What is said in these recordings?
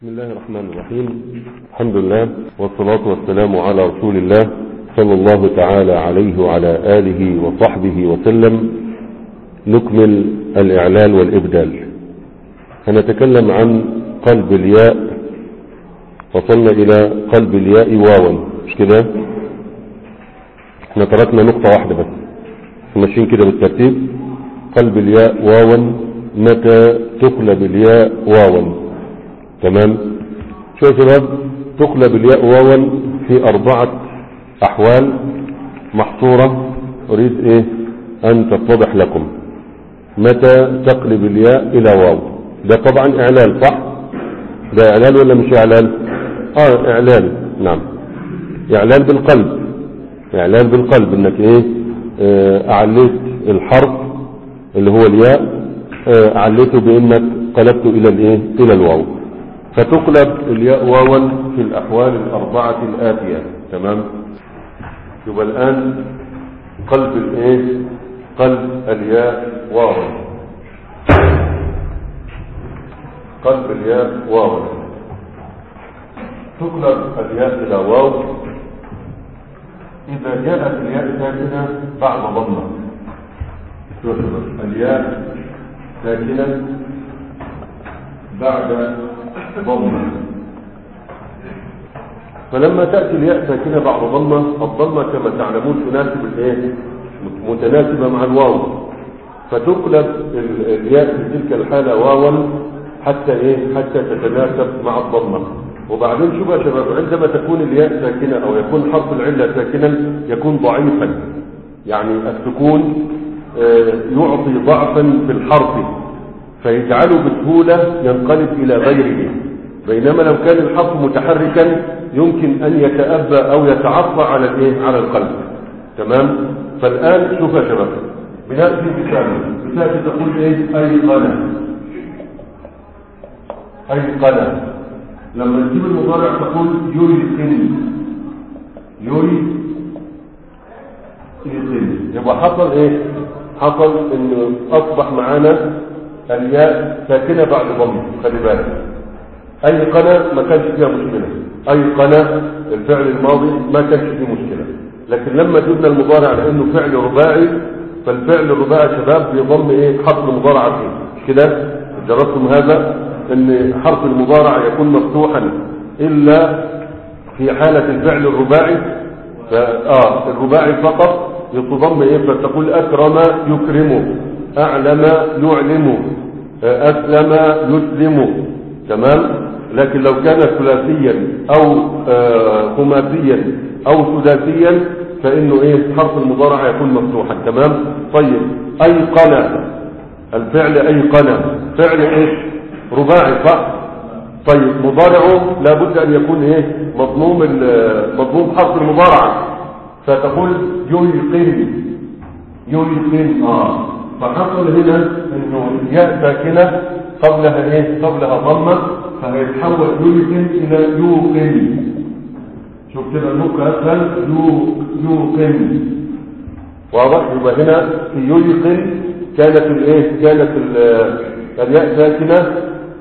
بسم الله الرحمن الرحيم الحمد لله والصلاة والسلام على رسول الله صلى الله تعالى عليه وعلى آله وصحبه وسلم نكمل الإعلال والإبدال هنتكلم عن قلب الياء وصلنا إلى قلب الياء واوا مش كده احنا تركنا نقطة واحدة بس ماشيين كده بالترتيب قلب الياء واوا متى تقلب الياء واوا تمام شو يا شباب تقلب الياء واوا في أربعة أحوال محصورة أريد إيه أن تتضح لكم متى تقلب الياء إلى واو ده طبعا إعلال صح ده إعلال ولا مش إعلال آه إعلال نعم إعلال بالقلب إعلال بالقلب إنك إيه آه أعليت الحرف اللي هو الياء آه أعليته بإنك قلبته إلى الإيه إلى الواو فتقلب الياء واوا في الأحوال الأربعة الآتية تمام يبقى الآن قلب الإيه قلب الياء واوا قلب الياء واوا تقلب الياء إلى واو إذا جاءت الياء ساكنة بعد ضمة الياء ساكنة بعد ضمة فلما تأتي الياء ساكنة بعد ضمة الضمة كما تعلمون تناسب الايه متناسبة مع الواو فتقلب الياء في تلك الحالة واوا حتى ايه حتى تتناسب مع الضمة وبعدين شوف يا شباب عندما تكون الياء ساكنة او يكون حرف العلة ساكنا يكون ضعيفا يعني السكون يعطي ضعفا في الحرف فيجعله بسهولة ينقلب إلى غيره بينما لو كان الحرف متحركا يمكن أن يتأبى أو يتعطى على الإيه؟ على القلب تمام فالآن شوف يا شباب بنأتي مثال مثال تقول إيه أي قناة أي قناة لما تجيب المضارع تقول يريقن يري يقن يبقى حصل إيه حصل إنه أصبح معانا الياء ساكنة بعد ضم خلي بالك أي قناة ما كانش فيها مشكلة أي قناة الفعل الماضي ما كانش فيه مشكلة لكن لما جبنا المضارع لأنه فعل رباعي فالفعل الرباعي شباب بيضم إيه حرف المضارع فيه مش كده جربتم هذا أن حرف المضارع يكون مفتوحا إلا في حالة الفعل الرباعي آه الرباعي فقط يتضم إيه فتقول أكرم يكرمه أعلم يعلم أسلم يسلم تمام لكن لو كان ثلاثيا أو خماسيا أو سداسيا فإنه إيه حرف المضارع يكون مفتوحا تمام طيب أيقن الفعل أيقن فعل إيش رباعي صح طيب مضارعه لابد أن يكون إيه مضموم مضموم حرف المضارعة فتقول ييقن ييقن آه فحصل هنا انه الياء ساكنة قبلها ايه قبلها ضمة فهيتحول يوقن الى يوقن شوف كده النقطة اسهل يوقن واضح يبقى هنا في يوقن كانت الايه كانت الياء ساكنة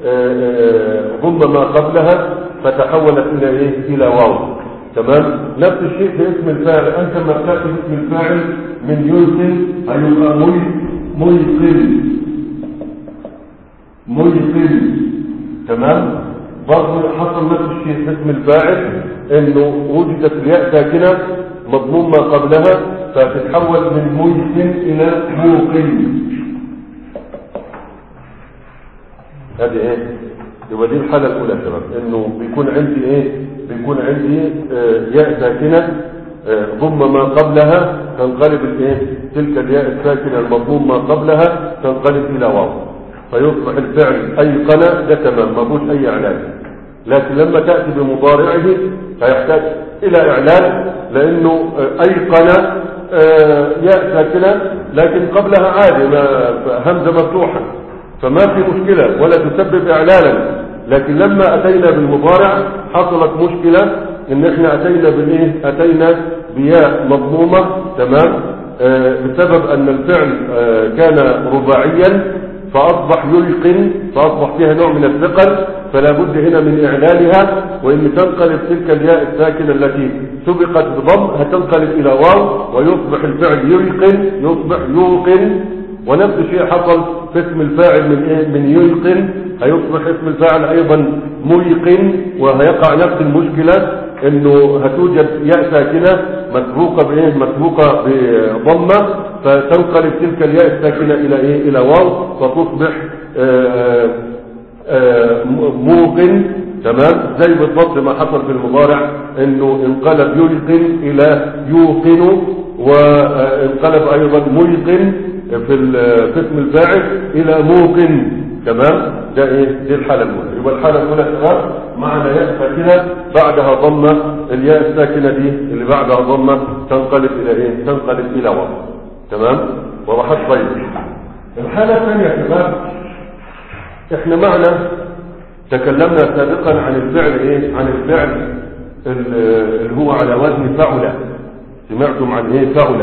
ضم ما قبلها فتحولت الى ايه الى واو تمام نفس الشيء في اسم الفاعل انت لما تاتي اسم الفاعل من يوقن هيبقى مي ميقن ميقن تمام برضه حصل نفس الشيء في اسم الفاعل انه وجدت الياء ساكنه مضموم ما قبلها فتتحول من ميقن الى موقن هذه ايه يبقى دي الحاله الاولى يا شباب انه بيكون عندي ايه بيكون عندي آه ياء ساكنه ضم ما قبلها تنقلب الايه تلك الياء الساكنه المضموم ما قبلها تنقلب الى واو فيصبح الفعل ايقن ده تمام ما فيهوش اي اعلان لكن لما تاتي بمضارعه فيحتاج الى اعلان لانه ايقن ياء ساكنه لكن قبلها عادي همزه مفتوحه فما في مشكله ولا تسبب اعلانا لكن لما اتينا بالمضارع حصلت مشكله ان احنا اتينا بالايه اتينا بياء مضمومه تمام آه بسبب ان الفعل آه كان رباعيا فاصبح يلقن فاصبح فيها نوع من الثقل فلا بد هنا من إعلالها وإن تنقلب تلك الياء الساكنة التي سبقت بضم هتنقلب إلى واو ويصبح الفعل ييقن يصبح يوقن ونفس الشيء حصل في اسم الفاعل من إيه؟ من ييقن هيصبح اسم الفاعل أيضا ميقن وهيقع نفس المشكلة انه هتوجد ياء ساكنه مسبوقه بايه مسبوقه بضمه فتنقلب تلك الياء الساكنه الى ايه الى واو فتصبح آآ آآ موقن تمام زي بالضبط ما حصل في المضارع انه انقلب يلقن الى يوقن وانقلب ايضا ميقن في في اسم الفاعل الى موقن تمام ده ايه دي الحاله الاولى يبقى الحاله الاولى تمام معنى ياء ساكنه بعدها ضمه الياء الساكنه دي اللي بعدها ضمه تنقلب الى ايه تنقلب الى واو تمام وضحت طيب الحاله الثانيه يا شباب احنا معنا تكلمنا سابقا عن الفعل ايه عن الفعل اللي هو على وزن فعل سمعتم عن ايه فعل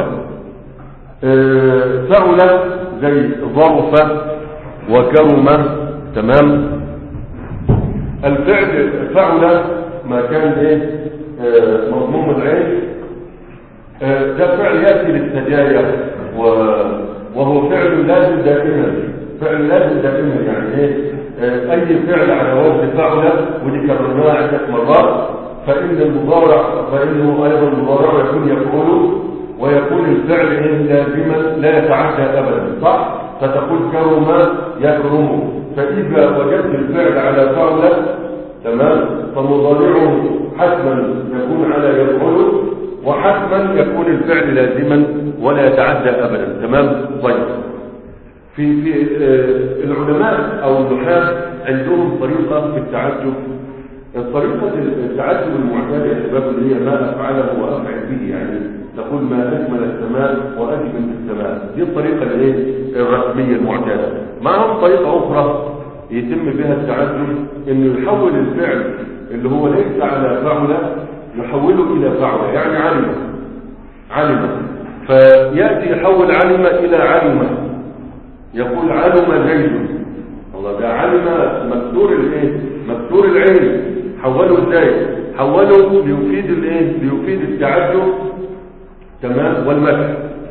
اه فعل زي ظرف وكرم تمام الفعل فعل ما كان ايه اه مضموم العين اه ده فعل ياتي للسجايا وهو فعل لازم دائما فعل لازم دائما يعني ايه اه اي فعل على وزن فعل ودي كررناها عده مرات فان المضارع فانه ايضا المضارع يكون يفعل ويكون الفعل إيه لازما لا يتعدى ابدا صح فتقول كرم يكرم فإذا وجدت الفعل على فعل تمام فمضارعه حتما يكون على يفعل وحتما يكون الفعل لازما ولا يتعدى أبدا تمام طيب في في آه العلماء أو النحاة عندهم طريقة في التعجب طريقة التعجب المعتادة يا شباب اللي هي ما أفعله وأفعل به يعني تقول ما أجمل السماء وأجمل السماء دي الطريقة الايه الرسمية المعتادة معهم طريقة أخرى يتم بها التعجب إنه يحول الفعل اللي هو ليس على فعل يحوله إلى فعل يعني علم علم فيأتي يحول علم إلى علم يقول علم زيد الله ده علم مكسور الايه مكسور العين حوله ازاي حوله ليفيد الايه ليفيد التعجب تمام والمدح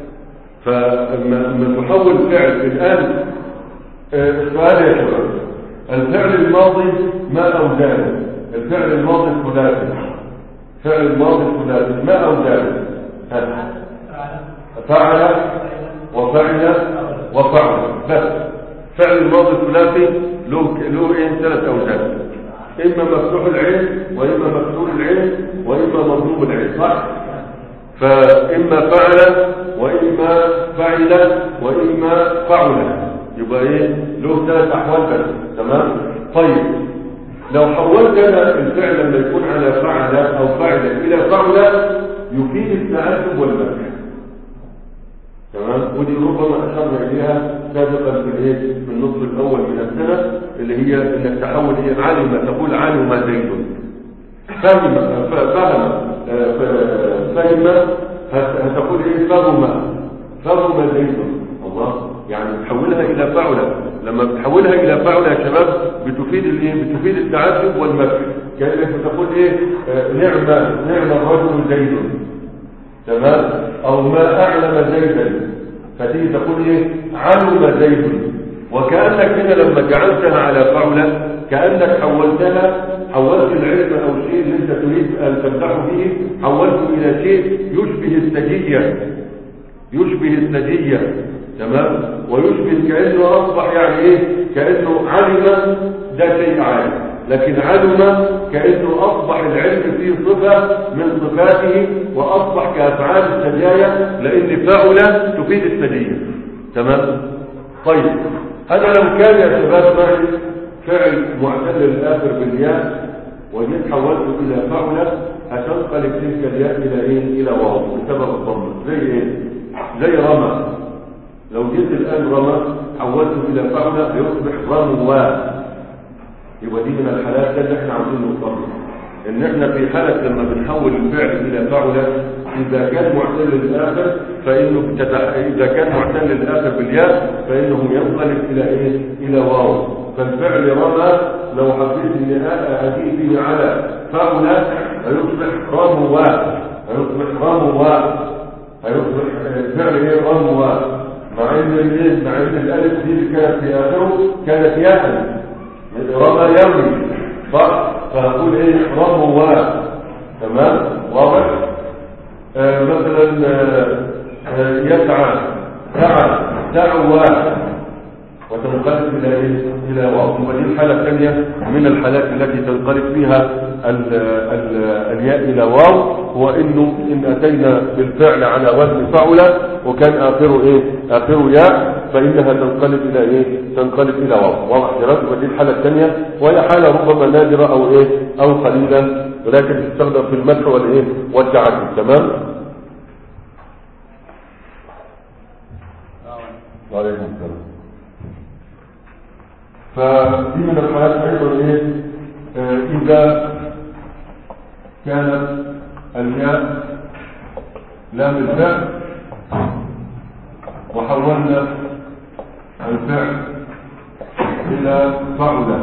فلما تحول فعل الآن السؤال يا شباب الفعل الماضي ما أوزانه الفعل الماضي الثلاثي فعل الماضي الثلاثي ما أوزانه فعل وفعل وفعل بس فعل الماضي الثلاثي له له ايه ثلاث اوزان اما مفتوح العين واما مكسور العين واما مضروب العين صح فإما فعل وإما فعل وإما فعل يبقى إيه له ثلاث أحوال بس تمام طيب لو حولت أنا الفعل لما يكون على فعل أو فعل إلى فعل يفيد التعجب والمدح تمام ودي ربما أشرنا إليها سابقا في الإيه في النصف الأول من السنة اللي هي إنك تحول إيه علم تقول علم زيد فهم فهم فهم هتقول ايه فهم فهم زيد الله يعني تحولها الى فعلة لما بتحولها الى فعلة يا شباب بتفيد الايه بتفيد التعجب والمدح كانك بتقول ايه نعم نعم الرجل زيد تمام او ما اعلم زيدا فتيجي تقول ايه علم زيد وكانك هنا لما جعلتها على فعلة كانك حولتها حولت العلم او الشيء اللي انت تريد ان تمدحه به حولته الى شيء يشبه السجية يشبه السجية تمام ويشبه كأنه اصبح يعني ايه كأنه علم ده شيء عالم لكن علم كأنه اصبح العلم فيه صفة من صفاته واصبح كأفعال السجايا لان فاعل تفيد السجية تمام طيب انا لو كان يا شباب معي فعل معتل الاخر بالياء وجيت حولته الى فعلة هتنقلب تلك الياء الى ايه الى واو بسبب الضمه زي ايه زي رمى لو جيت الان رمى حولته الى فعلة يصبح رموا يبقى دي من الحالات ده اللي احنا عاوزين نوصل ان احنا في حالة لما بنحول الفعل الى فعلة اذا كان معتل الاخر فانه بتتح... اذا كان معتل الاخر بالياء فانه ينقلب الى ايه الى واو فالفعل رمى لو حبيت اني اجيب به على فعل هيصبح رموا هيصبح رموا هيصبح الفعل ايه رموا مع ان الايه مع ان الالف دي اللي كانت في اخره كانت ياء رمى يرمي صح فهقول ايه رموا تمام واضح آه مثلا آه آه يسعى سعى دعوى وتنقلب الى ايه الى واو ودي الحاله الثانيه من الحالات التي تنقلب فيها ال ال الياء الى واو هو انه ان اتينا بالفعل على وزن فعل وكان اخره ايه اخره ياء فانها تنقلب الى ايه تنقلب الى واو واضح كده ودي الحاله الثانيه وهي حاله ربما نادره او ايه او قليله ولكن تستخدم في المدح والايه والتعدي تمام وعليكم السلام فدي من الحالات ايضا ايه آه اذا كانت الياء لام الفعل وحولنا الفعل الى فعل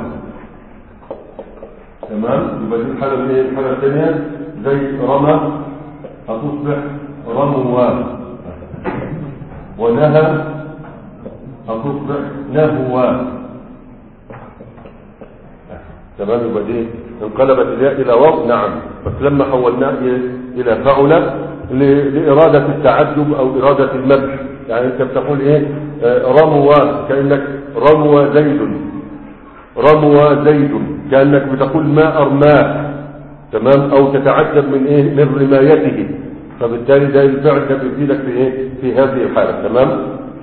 تمام يبقى دي الحاله ايه الحاله الثانيه زي رمى هتصبح رموا ونهى هتصبح نهوا تمام يبقى دي انقلبت الياء الى واو نعم بس لما حولناه الى فعل لإرادة التعجب أو إرادة المدح يعني أنت بتقول إيه رموا كأنك رموا زيد رموا زيد كأنك بتقول ما أرماه تمام أو تتعجب من إيه من رمايته فبالتالي ده الفعل ده بيفيدك في إيه في هذه الحالة تمام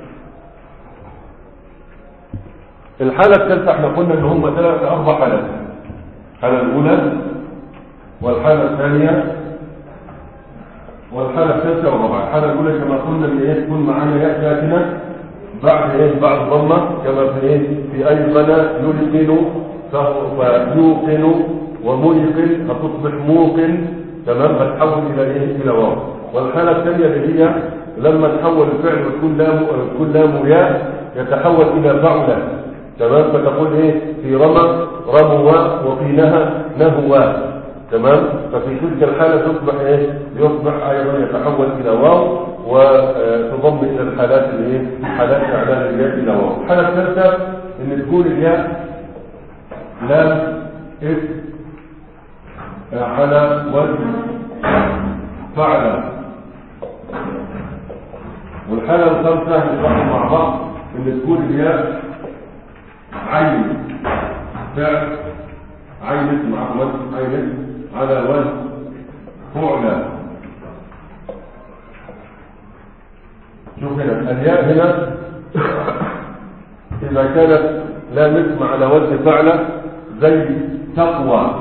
الحالة الثالثة احنا قلنا ان هم ثلاث اربع حالات الحالة الاولى والحالة الثانية والحالة الثالثة والرابعة الحالة الاولى كما قلنا ان ايه تكون معانا ياء ساكنة بعد ايه بعد ضمة كما في ايه في اي قناة يلقن فيوقن وميقن هتصبح موقن تمام هتحول الى ايه الى واو والحالة الثانية اللي هي لما تحول الفعل وتكون لام وتكون لام ياء يتحول الى فعله تمام فتقول ايه في رمى رموا وفي نهى نهوا تمام ففي تلك الحالة تصبح ايه يصبح ايضا يتحول الى واو وتضم الى الحالات اللي ايه حالات اعلان الياء الى واو الحالة الثالثة ان تكون الياء لام اسم على وزن فعل والحالة الخامسة نشرحها مع بعض ان تكون الياء عين فعل عين اسم وزن عين اسم على وزن فعلى شوف هنا الياء هنا إذا كانت لام اسم على وزن فعلة زي تقوى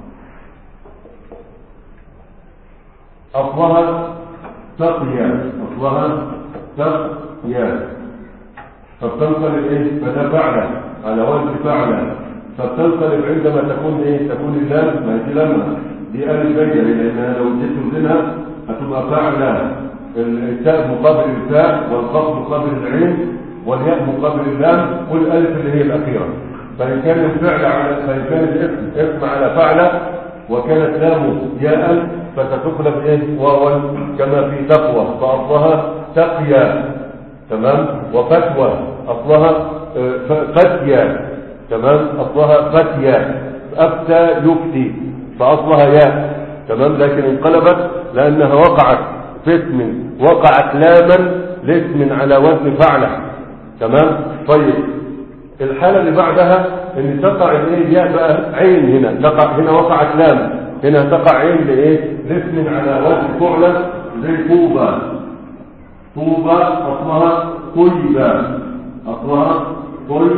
أصلها تقيا أصلها تقيا فبتنقلب إيه فده فعلة على وزن فعلة فبتنقلب عندما تكون إيه تكون اللام ما هي لما دي ألف بية لأنها لو جيت توزنها هتبقى فعلة التاء مقابل الفاء والخط مقابل العين والياء مقابل اللام والالف اللي هي الاخيره فان كان الفعل على فان كان الاسم اسم على فعله وكانت لامه ياء فتتقلب ايه واوا كما في تقوى فاصلها تقيا تمام وفتوى اصلها فتيا تمام اصلها فتيا افتى يفتي فاصلها ياء تمام لكن انقلبت لانها وقعت في اسم وقعت لاما لاسم على وزن فعله تمام طيب الحالة اللي بعدها ان تقع الايه ياء بقى عين هنا تقع هنا وقعت لام هنا تقع عين لايه لاسم على وزن فعلة زي طوبى طوبى اصلها طيبة اصلها طي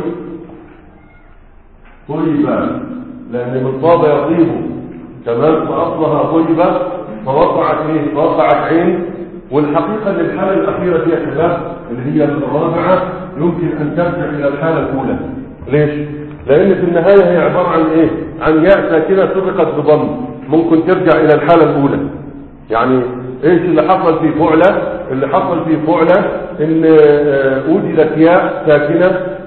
طيبة لان من طاب يطيب تمام فاصلها طيبة فوقعت ايه فوقعت عين والحقيقة ان الحالة الاخيرة دي يا شباب اللي هي الرابعة يمكن ان ترجع الى الحالة الاولى ليش لان في النهاية هي عبارة عن ايه عن ياء ساكنة سبقت بضم ممكن ترجع الى الحالة الاولى يعني ايش اللي حصل في فعلة اللي حصل في فعلة ان وجدت ياء ساكنة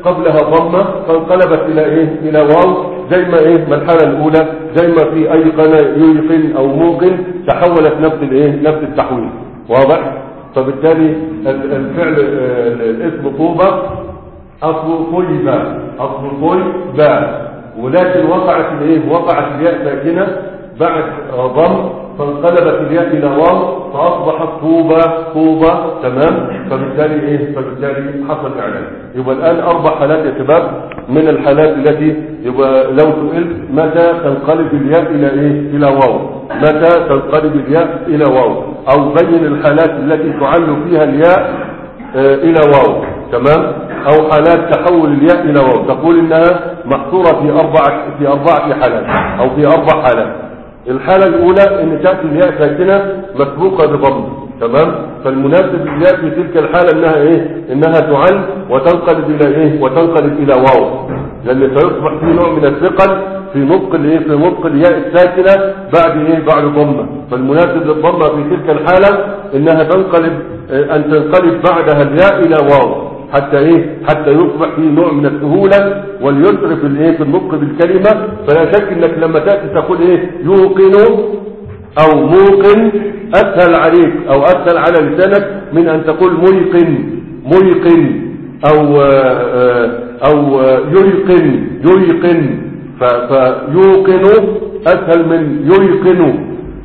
قبلها ضمة فانقلبت الى ايه الى واو زي ما ايه ما الحالة الاولى زي ما في ايقن يوقن او موقن تحولت نفس الايه نفس التحويل واضح فبالتالي ال- الفعل آه، الاسم طوبة اصله طيبة اصله طيبة ولكن وقعت الايه وقعت الياء ساكنة بعد ضم فانقلبت الياء الى واو فاصبحت طوبة طوبة تمام فبالتالي ايه فبالتالي حصل اعلان يبقى الان اربع حالات يا شباب من الحالات التي يبقى لو سئلت متى تنقلب الياء الى ايه الى واو متى تنقلب الياء الى واو او بين الحالات التي تعل فيها الياء آه، الى واو تمام او حالات تحول الياء الى واو تقول انها محصورة في اربعة في اربعة حالات او في اربع حالات الحالة الاولى ان تأتي الياء ساكنة مسبوقة بضم تمام فالمناسب للياء في تلك الحالة انها ايه انها تعل وتنقلب الى ايه وتنقلب الى واو لان سيصبح في نوع من الثقل في نطق الايه في نطق الياء الساكنة بعد ايه بعد ضمة فالمناسب للضمة في تلك الحالة انها تنقلب آه، ان تنقلب بعدها الياء الى واو حتى ايه حتى يصبح فيه نوع من السهولة واليسر في الايه في النطق بالكلمة فلا شك انك لما تأتي تقول ايه يوقن او موقن اسهل عليك او اسهل على لسانك من ان تقول ميقن ميقن او آه، آه، او آه، ييقن ييقن ف- فيوقن اسهل من ييقن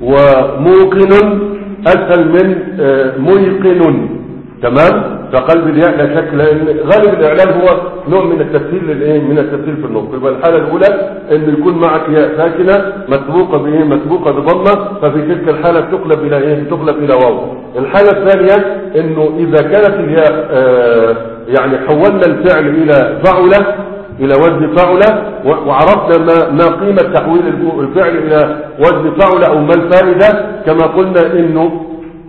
وموقن اسهل من آه، ميقن تمام فقلب الياء لا شك لان غالب الاعلان هو نوع من التسهيل للايه من التسهيل في النطق يبقى الحاله الاولى ان يكون معك ياء ساكنه مسبوقه بايه مسبوقه بضمه ففي تلك الحاله تقلب الى ايه تقلب الى واو الحاله الثانيه انه اذا كانت الياء آه يعني حولنا الفعل الى فعله الى وزن فعله و- وعرفنا ما ما قيمه تحويل الفعل الى وزن فعله او ما الفائده كما قلنا انه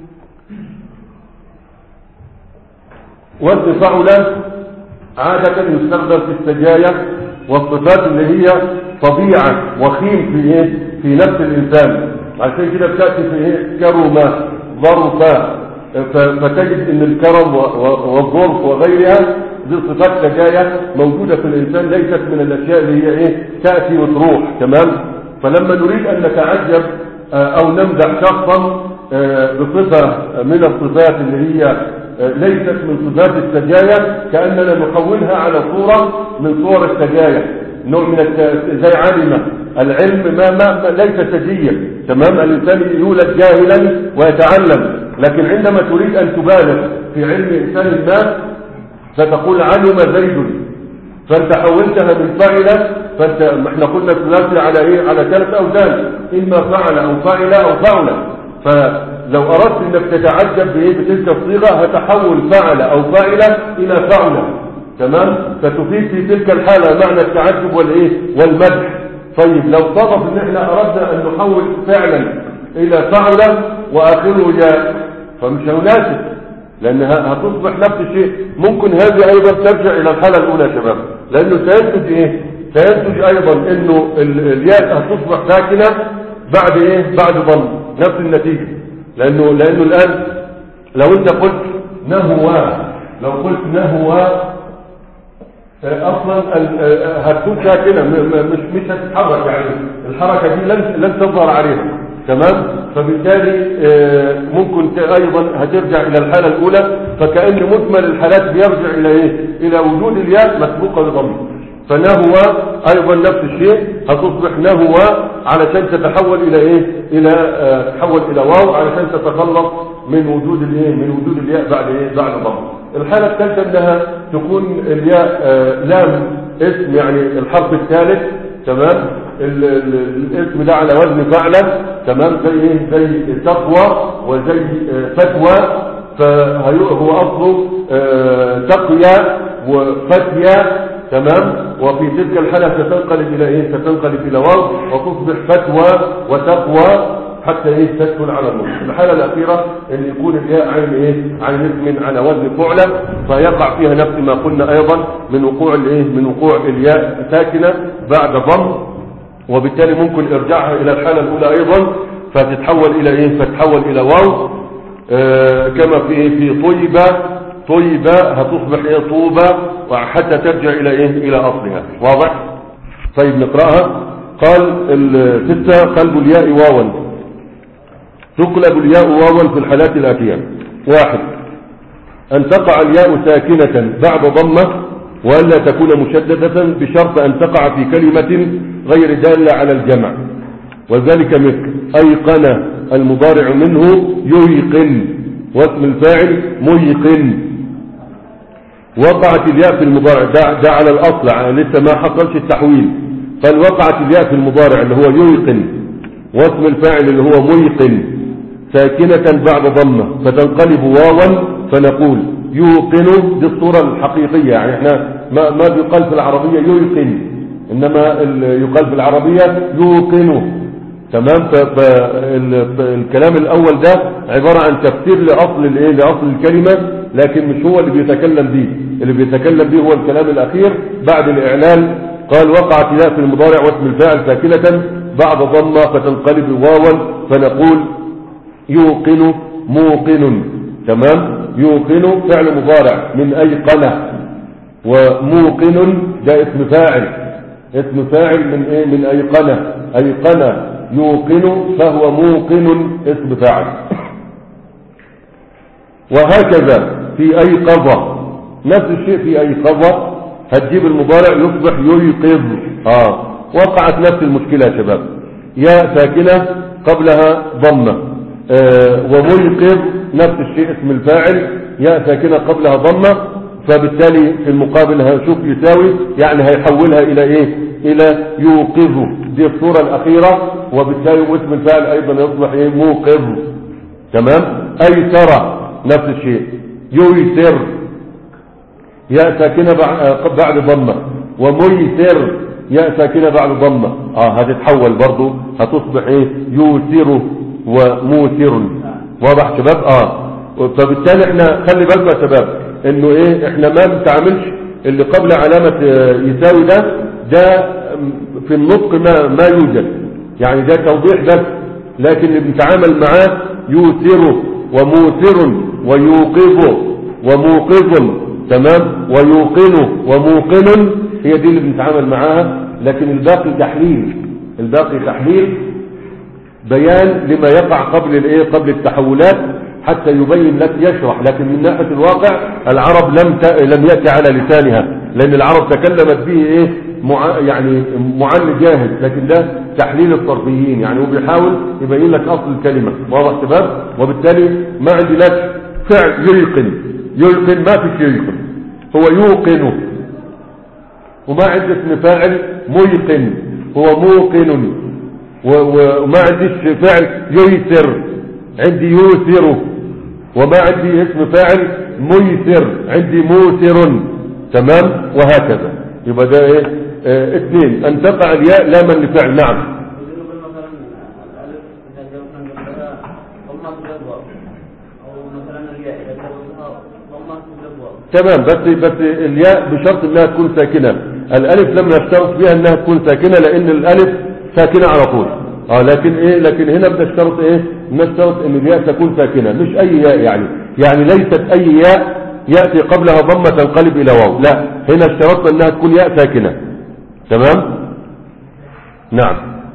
وزن فعلة عادة يستخدم في السجايا والصفات اللي هي طبيعة وخيم في ايه في نفس الانسان عشان كده بتأتي في ايه كرمة ظرفة ف- فتجد ان الكرم و- و- والظرف وغيرها دي صفات سجايا موجودة في الانسان ليست من الاشياء اللي هي ايه تأتي وتروح تمام فلما نريد ان نتعجب آه، او نمدح شخصا آه، بصفة من الصفات اللي هي ليست من صفات السجايا كأننا نحولها على صورة من صور السجايا نوع من الت... زي علم العلم ما, ما, ما ليس سجيا تمام الإنسان يولد جاهلا ويتعلم لكن عندما تريد أن تبالغ في علم إنسان ما فتقول علم زيد فانت حولتها من فعل فانت ما احنا قلنا ثلاثي على ايه على ثلاث اوزان اما فعل او فعل او فعل فلو اردت انك تتعجب بايه بتلك الصيغه هتحول فعل او فاعل الى فعل تمام فتفيد في تلك الحاله معنى التعجب والايه والمدح طيب لو صادف ان احنا اردنا ان نحول فعلا الى فعل واخره ياء فمش مناسب لانها هتصبح نفس الشيء ممكن هذه ايضا ترجع الى الحاله الاولى يا شباب لانه سينتج ايه سينتج ايضا انه ال- الياء هتصبح ساكنه بعد ايه بعد ضم نفس النتيجه لانه لانه الان لو انت قلت نهوى لو قلت نهوى آه، اصلا ال- آه، هتكون ساكنه م- م- مش مش هتتحرك يعني الحركه دي لن لن تظهر عليها تمام فبالتالي آه، ممكن ت- ايضا هترجع الى الحاله الاولى فكأن مجمل الحالات بيرجع الى ايه الى وجود الياء مسبوقه بضم فنهوى ايضا نفس الشيء هتصبح نهوى علشان تتحول الى ايه الى آه، تحول الى واو علشان تتخلص من وجود الايه من وجود الياء بعد ايه بعد ضم الحاله الثالثه انها تكون الياء آه، لام اسم يعني الحرف الثالث تمام ال- ال- الاسم ده على وزن فعلا تمام زي ايه زي تقوى وزي آه، فتوى فهو اصله آه، تقيا وفتيا تمام وفي تلك الحالة ستنقلب إلى إيه ستنقلب إلى واو وتصبح فتوى وتقوى حتى إيه تدخل على النص الحالة الأخيرة أن يكون الياء عين إيه عين اسم على وزن فعلة فيقع فيها نفس ما قلنا أيضا من وقوع الإيه من وقوع الياء ساكنة بعد ضم وبالتالي ممكن إرجاعها إلى الحالة الأولى أيضا فتتحول إلى إيه فتتحول إلى واو آه كما في في طيبة طيبة هتصبح ايه طوبة وحتى ترجع الى ايه الى اصلها واضح طيب نقرأها قال الستة قلب الياء واوا تقلب الياء واوا في الحالات الآتية واحد أن تقع الياء ساكنة بعد ضمة وألا تكون مشددة بشرط أن تقع في كلمة غير دالة على الجمع وذلك مثل أيقن المضارع منه ييقن واسم الفاعل ميقن وقعت الياء في المضارع ده, ده على الأصل لسه ما حصلش التحويل قال وقعت الياء في المضارع اللي هو ييقن واسم الفاعل اللي هو ميقن ساكنة بعد ضمة فتنقلب واوا فنقول يوقن دي الصورة الحقيقية يعني احنا ما, ما بيقال في العربية يوقن انما يقال في العربية يوقن تمام فالكلام الاول ده عبارة عن تفسير لاصل الايه لاصل الكلمة لكن مش هو اللي بيتكلم به اللي بيتكلم به هو الكلام الاخير بعد الاعلان قال وقعت لا في المضارع واسم الفاعل ساكنة بعد ضمة فتنقلب واوا فنقول يوقن موقن تمام يوقن فعل مضارع من ايقنه وموقن ده اسم فاعل اسم فاعل من ايه من ايقنه ايقنه يوقن فهو موقن اسم فاعل وهكذا في ايقظه نفس الشيء في ايقظه هتجيب المضارع يصبح ييقظ اه وقعت نفس المشكله يا شباب يا ساكنه قبلها ضمه آه وميقظ نفس الشيء اسم الفاعل يا ساكنه قبلها ضمه فبالتالي في المقابل هشوف يساوي يعني هيحولها الى ايه الى يوقظ دي الصورة الاخيرة وبالتالي اسم الفاعل ايضا يصبح ايه موقظ تمام ايسر نفس الشيء ييسر يا ساكنة بعد ضمة وميسر يا ساكنة بعد ضمة اه هتتحول برضو هتصبح ايه يوسر وموسر واضح شباب اه فبالتالي احنا خلي بالكم يا شباب انه ايه احنا ما بنتعاملش اللي قبل علامة يساوي ده ده في النطق ما, ما يوجد يعني ده توضيح بس لكن اللي بنتعامل معاه يوثر وموثر ويوقظ وموقظ تمام ويوقن وموقن هي دي اللي بنتعامل معاها لكن الباقي تحليل الباقي تحليل بيان لما يقع قبل الايه قبل التحولات حتى يبين لك يشرح لكن من ناحية الواقع العرب لم ت... لم يأتي على لسانها لأن العرب تكلمت به إيه مع... يعني معل جاهز لكن ده تحليل الصرفيين يعني هو بيحاول يبين لك أصل الكلمة واضح شباب وبالتالي ما عندي لك فعل ييقن ييقن ما في ييقن هو يوقن وما عندي اسم فاعل ميقن هو موقن و... و... وما عنديش فعل ييسر عندي يوسر وما عندي اسم فاعل ميسر عندي موسر تمام وهكذا يبقى ده ايه اه اثنين ان تقع الياء لاما لفعل نعم تمام بس بس الياء بشرط انها تكون ساكنه الالف لم نشترط فيها انها تكون ساكنه لان الالف ساكنه على طول اه لكن ايه لكن هنا بنشترط ايه بنشترط ان الياء تكون ساكنه مش اي ياء يعني يعني ليست اي ياء ياتي قبلها ضمه تنقلب الى واو لا هنا اشترطنا انها تكون ياء ساكنه تمام نعم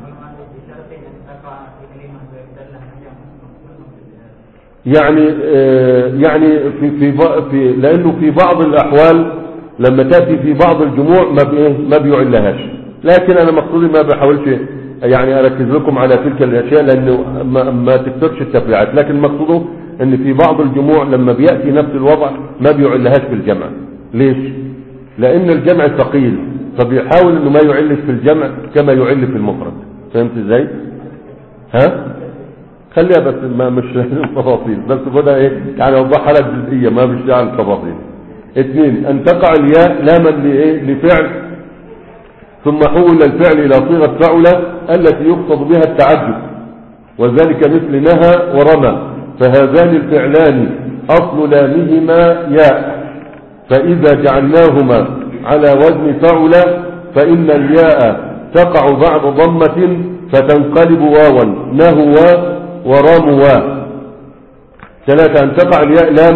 يعني آه يعني في في في لانه في بعض الاحوال لما تاتي في بعض الجموع ما بايه ما بيعلهاش لكن انا مقصودي ما بحاولش يعني اركز لكم على تلك الاشياء لانه ما, ما تكترش التفريعات لكن مقصوده ان في بعض الجموع لما بياتي نفس الوضع ما بيعلهاش في الجمع ليش لان الجمع ثقيل فبيحاول انه ما يعلش في الجمع كما يعل في المفرد فهمت ازاي ها خليها بس ما مش تفاصيل بس بدا ايه يعني اوضحها لك جزئيه ما مش على التفاصيل اثنين ان تقع الياء لاما لايه لفعل ثم حول الفعل إلى صيغة فعلة التي يقصد بها التعدد وذلك مثل نهى ورمى فهذان الفعلان أصل لامهما ياء فإذا جعلناهما على وزن فعلة فإن الياء تقع بعد ضمة فتنقلب واوا نهوى ورموا ثلاثة أن تقع الياء لاما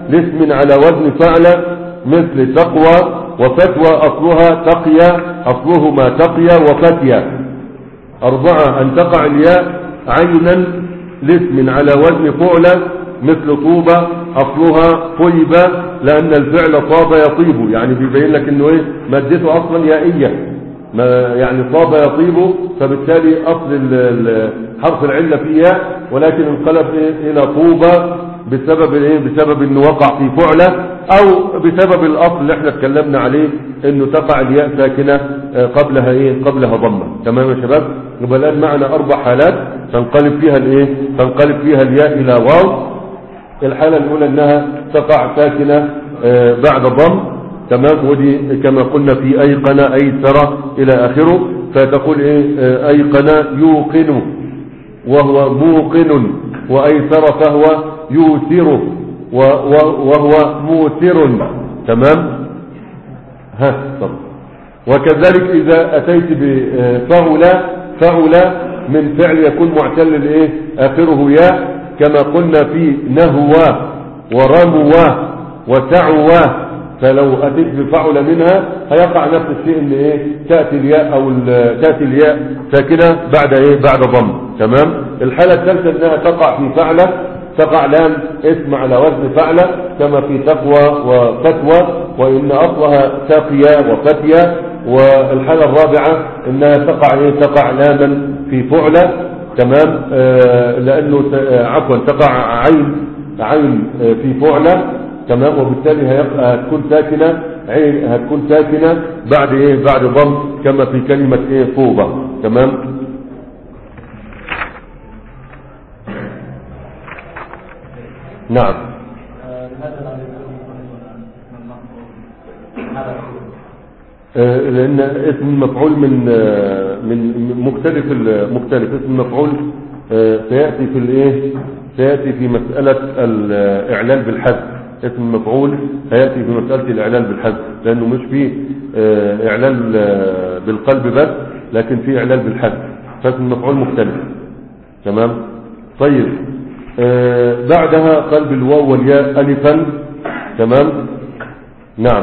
لاسم على وزن فعل مثل تقوى وفتوى أصلها تقيا أصلهما تقيا وفتيا أربعة أن تقع الياء عينا لاسم على وزن فعلة مثل طوبة أصلها طيبة لأن الفعل طاب يطيب يعني بيبين لك أنه إيه مادته أصلا يائية ما يعني طاب يطيب فبالتالي أصل ال- ال- حرف العلة فيه ياء ولكن انقلب إيه إلى طوبة بسبب ايه بسبب انه وقع في فعلة او بسبب الاصل اللي احنا اتكلمنا عليه انه تقع الياء ساكنة آه، قبلها ايه قبلها ضمة تمام يا شباب يبقى الان معنا اربع حالات تنقلب فيها الايه تنقلب فيها الياء الى واو الحالة الاولى انها تقع ساكنة آه، بعد ضم تمام ودي كما قلنا في ايقن ايسر الى اخره فتقول ايه آه، ايقن يوقن وهو موقن وأيسر فهو يوسر و- و- وهو موسر تمام ها طب وكذلك إذا أتيت بفعل فعل من فعل يكون معتل الايه آخره ياء كما قلنا في نهوى ورموى وسعوى فلو أتيت بفعل منها هيقع نفس الشيء ان ايه تأتي الياء او ال- تأتي الياء ساكنة بعد ايه بعد ضم تمام الحالة الثالثة انها تقع في فعلة تقع لام اسم على وزن فعلة كما في تقوى وفتوى وان اصلها تقيا وفتيا والحالة الرابعة انها تقع ايه تقع لاما في فعلة تمام آه لانه ت- آه، عفوا تقع عين عين آه، في فعلة تمام وبالتالي هيق- هتكون ساكنة عين هتكون ساكنة بعد ايه بعد ضم كما في كلمة ايه طوبة تمام نعم لماذا لم يكن من المنصوب هذا آه، لان اسم المفعول من آه، من من مختلف ال- مختلف اسم المفعول آه، سياتي في الايه سياتي في مساله الاعلان بالحذف اسم المفعول هياتي في مساله الاعلان بالحذف لانه مش فيه آه، اعلان آه، بالقلب بس لكن فيه اعلان بالحذف فاسم المفعول مختلف تمام طيب آه، بعدها قلب الواو والياء الفا تمام نعم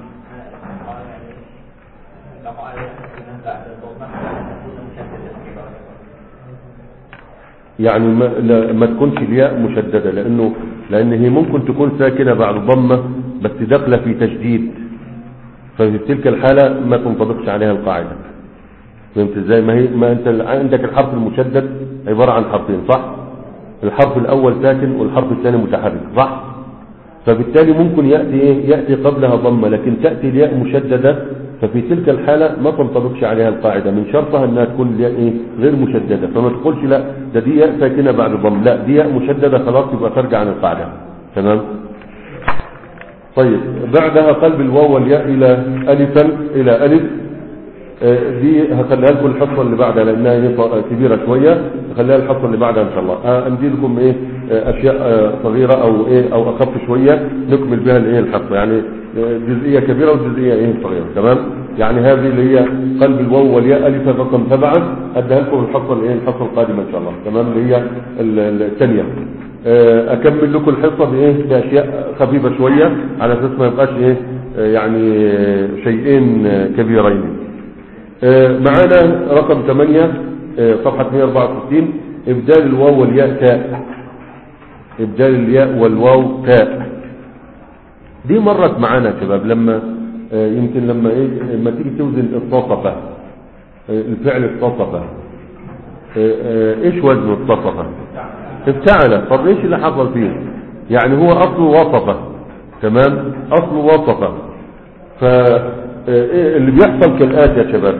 يعني ما, لا ما تكونش الياء مشددة لأنه لأن هي ممكن تكون ساكنة بعد ضمة بس داخلة في تشديد ففي تلك الحالة ما تنطبقش عليها القاعدة فهمت ازاي ما هي ما انت عندك الحرف المشدد عبارة عن حرفين صح الحرف الأول ساكن والحرف الثاني متحرك صح فبالتالي ممكن يأتي إيه؟ يأتي قبلها ضمة لكن تأتي الياء مشددة ففي تلك الحالة ما تنطبقش عليها القاعدة من شرطها أنها تكون الياء إيه؟ غير مشددة فما تقولش لا ده دي ياء ساكنة بعد ضم لا دي ياء مشددة خلاص يبقى ترجع عن القاعدة تمام طيب بعدها قلب الواو والياء إلى ألفا إلى ألف آه، دي هخليها لكم الحصه اللي بعدها لانها هي ط- كبيره شويه هخليها الحصه اللي بعدها ان شاء الله آه، امدي لكم ايه آه، اشياء آه، صغيره او ايه او اخف شويه نكمل بها الايه الحصه يعني آه، جزئيه كبيره وجزئيه ايه صغيره تمام يعني هذه اللي هي قلب الواو والياء الف رقم سبعه اديها لكم الحصه الايه الحصه القادمه ان شاء الله تمام اللي هي ال- ال- الثانيه آه، اكمل لكم الحصه بايه باشياء خفيفه شويه على اساس ما يبقاش ايه آه، يعني آه، شيئين آه، كبيرين آه، معانا رقم 8 آه، صفحة 164 إبدال الواو والياء تاء إبدال الياء والواو تاء دي مرت معانا يا شباب لما آه، يمكن لما إيه لما تيجي توزن اتصفى آه، الفعل اتصفى آه، آه، ايش وزنه اتصفى افتعل طب ايش اللي حصل فيه يعني هو اصله وصفه تمام اصله وصفه ف آه، إيه اللي بيحصل كالآتي يا شباب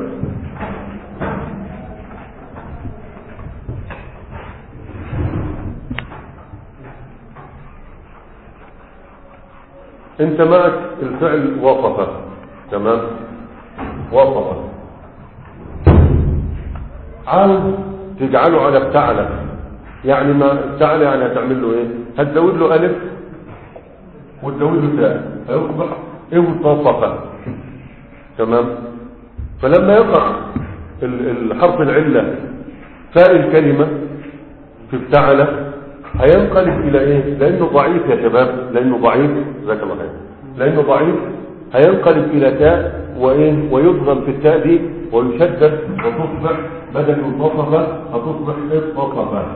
انت معك الفعل وصف تمام وصف عاوز تجعله على افتعل يعني ما افتعل يعني هتعمل له ايه هتزود له الف وتزود له تاء هيصبح ايه وصفه تمام فلما يقع ال- الحرف العلة فاء الكلمة في افتعل هينقلب الى ايه لانه ضعيف يا شباب لانه ضعيف جزاك الله خير لانه ضعيف هينقلب الى تاء وايه ويضغم في التاء دي ويشدد وتصبح بدل منتصفه هتصبح اتصفه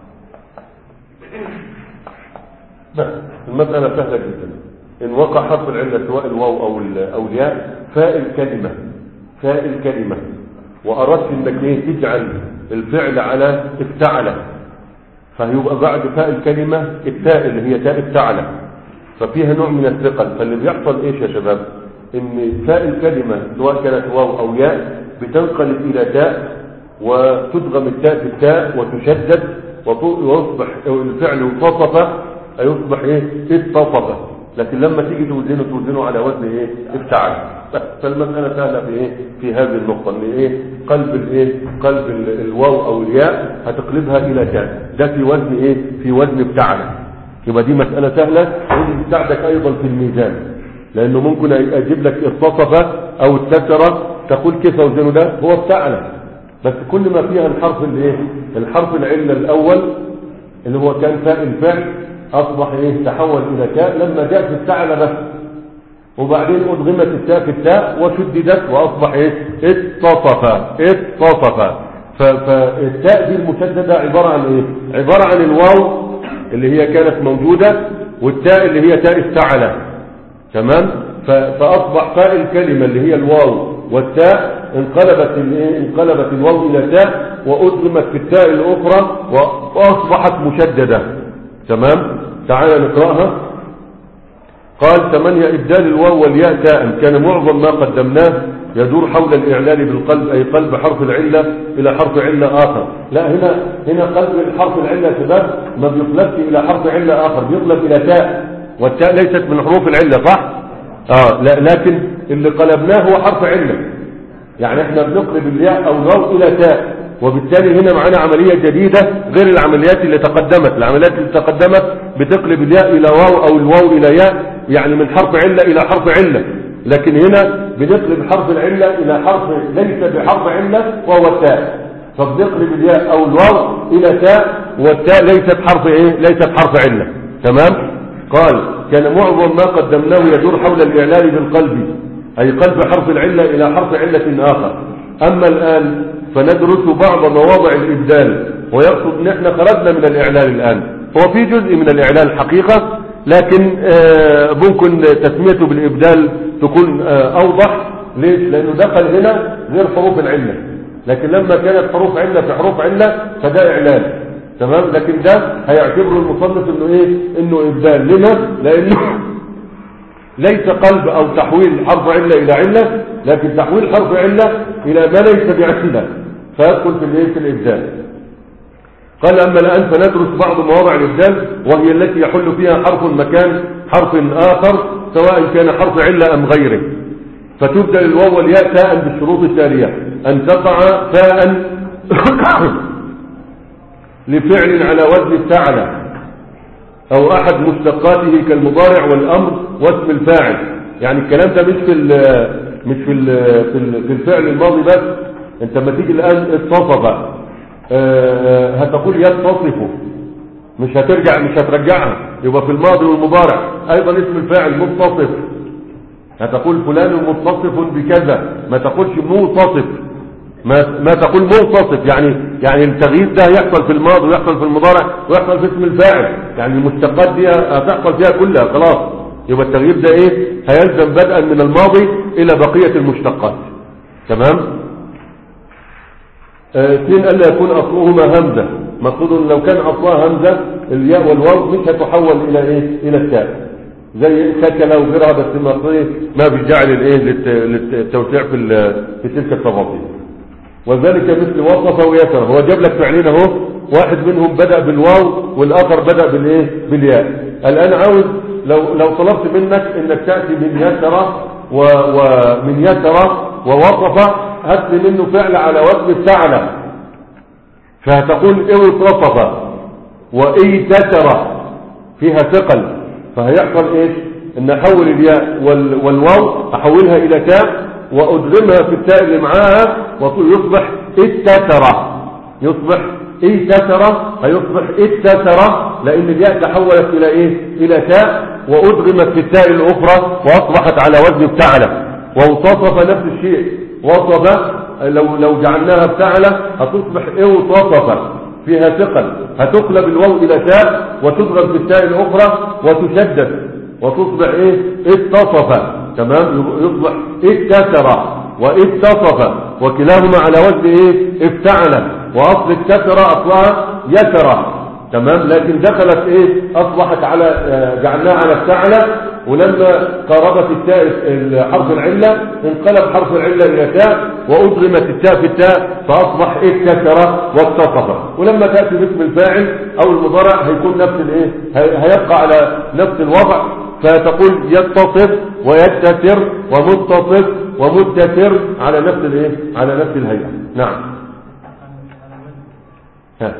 بس المسألة سهلة جدا إن وقع حرف العلة سواء الواو أو ال- أو الياء فاء الكلمة فاء الكلمة وأردت إنك إيه تجعل الفعل على افتعل فهيبقى بعد فاء الكلمة التاء اللي هي تاء افتعل ففيها نوع من الثقل فاللي بيحصل إيش يا شباب إن فاء الكلمة سواء كانت واو أو ياء بتنقلب إلى تاء وتدغم التاء في التاء وتشدد وت- ويصبح الفعل انتصف هيصبح ايه اتصف لكن لما تيجي توزنه توزنه على وزن ايه افتعل بس فالمسألة سهلة في ايه في هذه النقطة ان ايه قلب الايه قلب ال- الواو او الياء هتقلبها الى تاء ده في وزن ايه في وزن افتعل يبقى دي مسألة سهلة ودي تساعدك ايضا في الميزان لانه ممكن اجيب لك اتصف او اتسر تقول كيف اوزنه ده هو افتعل بس كل ما فيها الحرف الايه الحرف العلة الاول اللي هو كان فاء الفعل اصبح ايه تحول الى تاء لما جاء في الثعلة بس وبعدين ادغمت التاء في التاء وشددت واصبح ايه اتصف اتصف ف- فالتاء دي المشددة عبارة عن ايه عبارة عن الواو اللي هي كانت موجودة والتاء اللي هي تاء الثعلة تمام ف- فاصبح فاء الكلمة اللي هي الواو والتاء انقلبت الايه انقلبت الواو الى تاء وادغمت في التاء الاخرى واصبحت مشددة تمام تعال نقراها قال ثمانية إبدال الواو والياء تاء كان معظم ما قدمناه يدور حول الإعلان بالقلب أي قلب حرف العلة إلى حرف علة آخر لا هنا هنا قلب حرف العلة يا شباب ما بيقلبش إلى حرف علة آخر بيقلب إلى تاء والتاء ليست من حروف العلة صح؟ آه لا لكن اللي قلبناه هو حرف علة يعني احنا بنقلب الياء او الواو الى تاء وبالتالي هنا معانا عملية جديدة غير العمليات اللي تقدمت العمليات اللي تقدمت بتقلب الياء الى واو او الواو الى ياء يعني من حرف علة الى حرف علة لكن هنا بنقلب حرف العلة الى حرف ليس بحرف علة وهو التاء فبنقلب الياء او الواو الى تاء والتاء ليست حرف ايه ليست حرف علة تمام قال كان معظم ما قدمناه يدور حول الاعلان بالقلب أي قلب حرف العلة إلى حرف علة آخر أما الآن فندرس بعض مواضع الإبدال ويقصد أن احنا خرجنا من الإعلان الآن هو في جزء من الإعلان الحقيقة لكن آه، ممكن تسميته بالإبدال تكون آه، أوضح ليش؟ لأنه دخل هنا غير حروف العلة لكن لما كانت حروف علة في حروف علة فده إعلان تمام لكن ده هيعتبره المصنف انه ايه انه ابدال لما لانه ليس قلب او تحويل حرف علة الى علة لكن تحويل حرف علة الى ما ليس بعلة فيدخل في الايه في الابدال قال اما الان فندرس بعض مواضع الابدال وهي التي يحل فيها حرف مكان حرف اخر سواء كان حرف علة ام غيره فتبدل الواو والياء تاء بالشروط التالية ان تقع تاء لفعل على وزن الفعل او احد مشتقاته كالمضارع والامر واسم الفاعل يعني الكلام ده مش في ال مش في ال في, ال في الفعل الماضي بس انت لما تيجي الان اتصف آه، هتقول يتصف مش هترجع مش هترجعها يبقى في الماضي والمضارع ايضا اسم الفاعل متصف هتقول فلان متصف بكذا ما تقولش موصف ما ما تقول منتصف يعني يعني التغيير ده يحصل في الماضي ويحصل في المضارع ويحصل في اسم الفاعل يعني المشتقات دي هتحصل فيها كلها خلاص يبقى التغيير ده ايه هيلزم بدءا من الماضي الى بقية المشتقات تمام آه، اثنين الا يكون اصلهما همزة مقصود لو كان اصلها همزة الياء والواو مش هتحول الى ايه الى التاء زي شكل وغيرها بس ما ما بيجعل الايه للت- للتوسيع في ال- في تلك التفاصيل وذلك مثل وصف ويسر هو جاب لك فعلين اهو واحد منهم بدأ بالواو والاخر بدأ بالايه بالياء الان عاوز لو لو طلبت منك انك تأتي من يسر و ومن يسر ووصف هات لي منه فعل على وزن الفعل فهتقول ايه وصف واي تسر فيها ثقل فهيحصل ايش ان احول الياء وال والواو احولها الى تاء وادغمها في التاء اللي معاها ويصبح التترة يصبح ايتسر هيصبح اتسر لان الياء تحولت الى ايه الى تاء وادغمت في التاء الاخرى واصبحت على وزن افتعل واوتصف نفس الشيء وصف لو لو جعلناها افتعل هتصبح اوتصف فيها ثقل هتقلب الواو الى تاء وتضغم في التاء الاخرى وتشدد وتصبح ايه اتصف تمام يصبح اتسر واتصف وكلاهما على وزن ايه افتعل واصل الكسرة اصلها يسرة تمام لكن دخلت ايه اصبحت على آه، جعلناها على افتعل ولما قربت التاء حرف العلة انقلب حرف العلة الى تاء وادغمت التاء في التاء فاصبح ايه كسرة واتصف ولما تأتي باسم الفاعل او المضارع هيكون نفس الايه هي- هيبقى على نفس الوضع فتقول يتصف ويتسر ومتصف ومتسر على نفس الايه على نفس الهيئة نعم ها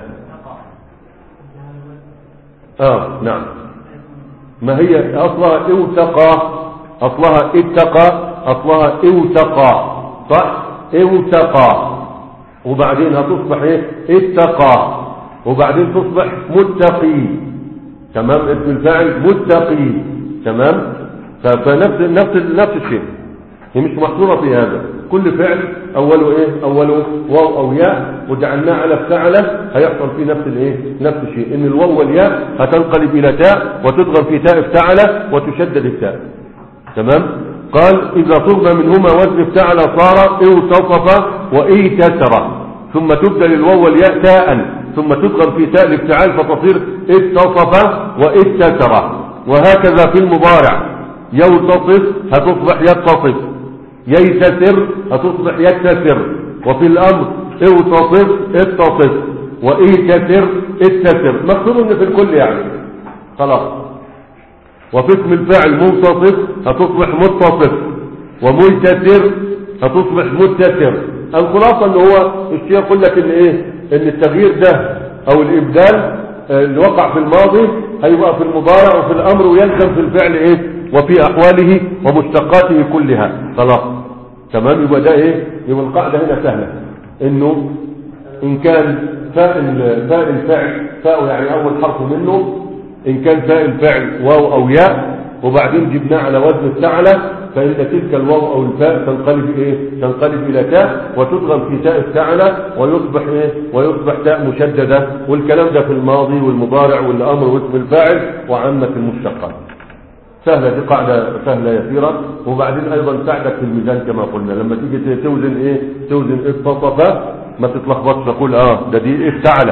اه نعم ما هي اصلها اوتقى اصلها اتقى اصلها اوتقى صح اوتقى وبعدين هتصبح ايه اتقى وبعدين تصبح متقي تمام اسم الفاعل متقي تمام ف- فنفس نفس نفس الشيء هي مش محصورة في هذا كل فعل أوله إيه أوله واو أو ياء وجعلناه على افتعله هيحصل فيه نفس الإيه نفس الشيء إن الواو والياء هتنقلب إلى تاء وتضغم في تاء افتعله وتشدد التاء تمام قال إذا صرنا منهما وزن افتعل صار اوتصف وإيتسر ثم تبدل الواو والياء تاء ثم تضغم في تاء الافتعال فتصير اتصف واتسر وهكذا في المضارع يوتصف هتصبح يتصف ييتسر هتصبح يتسر وفي الامر اوتصف اتصف وايتسر اتسر مكتوب ان في الكل يعني خلاص وفي اسم الفاعل منتصف هتصبح متصف وميتسر هتصبح متسر الخلاصة ان هو الشيء يقول لك ان ايه ان التغيير ده او الابدال آه، اللي وقع في الماضي هيبقى في المضارع وفي الامر ويلزم في الفعل ايه وفي احواله ومشتقاته كلها خلاص تمام يبقى ده ايه يبقى القاعدة هنا سهلة انه ان كان فاء ال- فاء الفعل فاء يعني اول حرف منه ان كان فاء الفعل واو او ياء وبعدين جبناه على وزن افتعل فان تلك الواو او الفاء تنقلب ايه تنقلب الى تاء وتضغم في تاء افتعل ويصبح ايه ويصبح تاء مشدده والكلام ده في الماضي والمضارع والامر واسم الفاعل وعامه المشتقات سهلة دي قاعدة سهلة يسيرة وبعدين أيضا تساعدك في الميزان كما قلنا لما تيجي توزن إيه توزن اتصف ما تتلخبطش تقول آه ده دي افتعل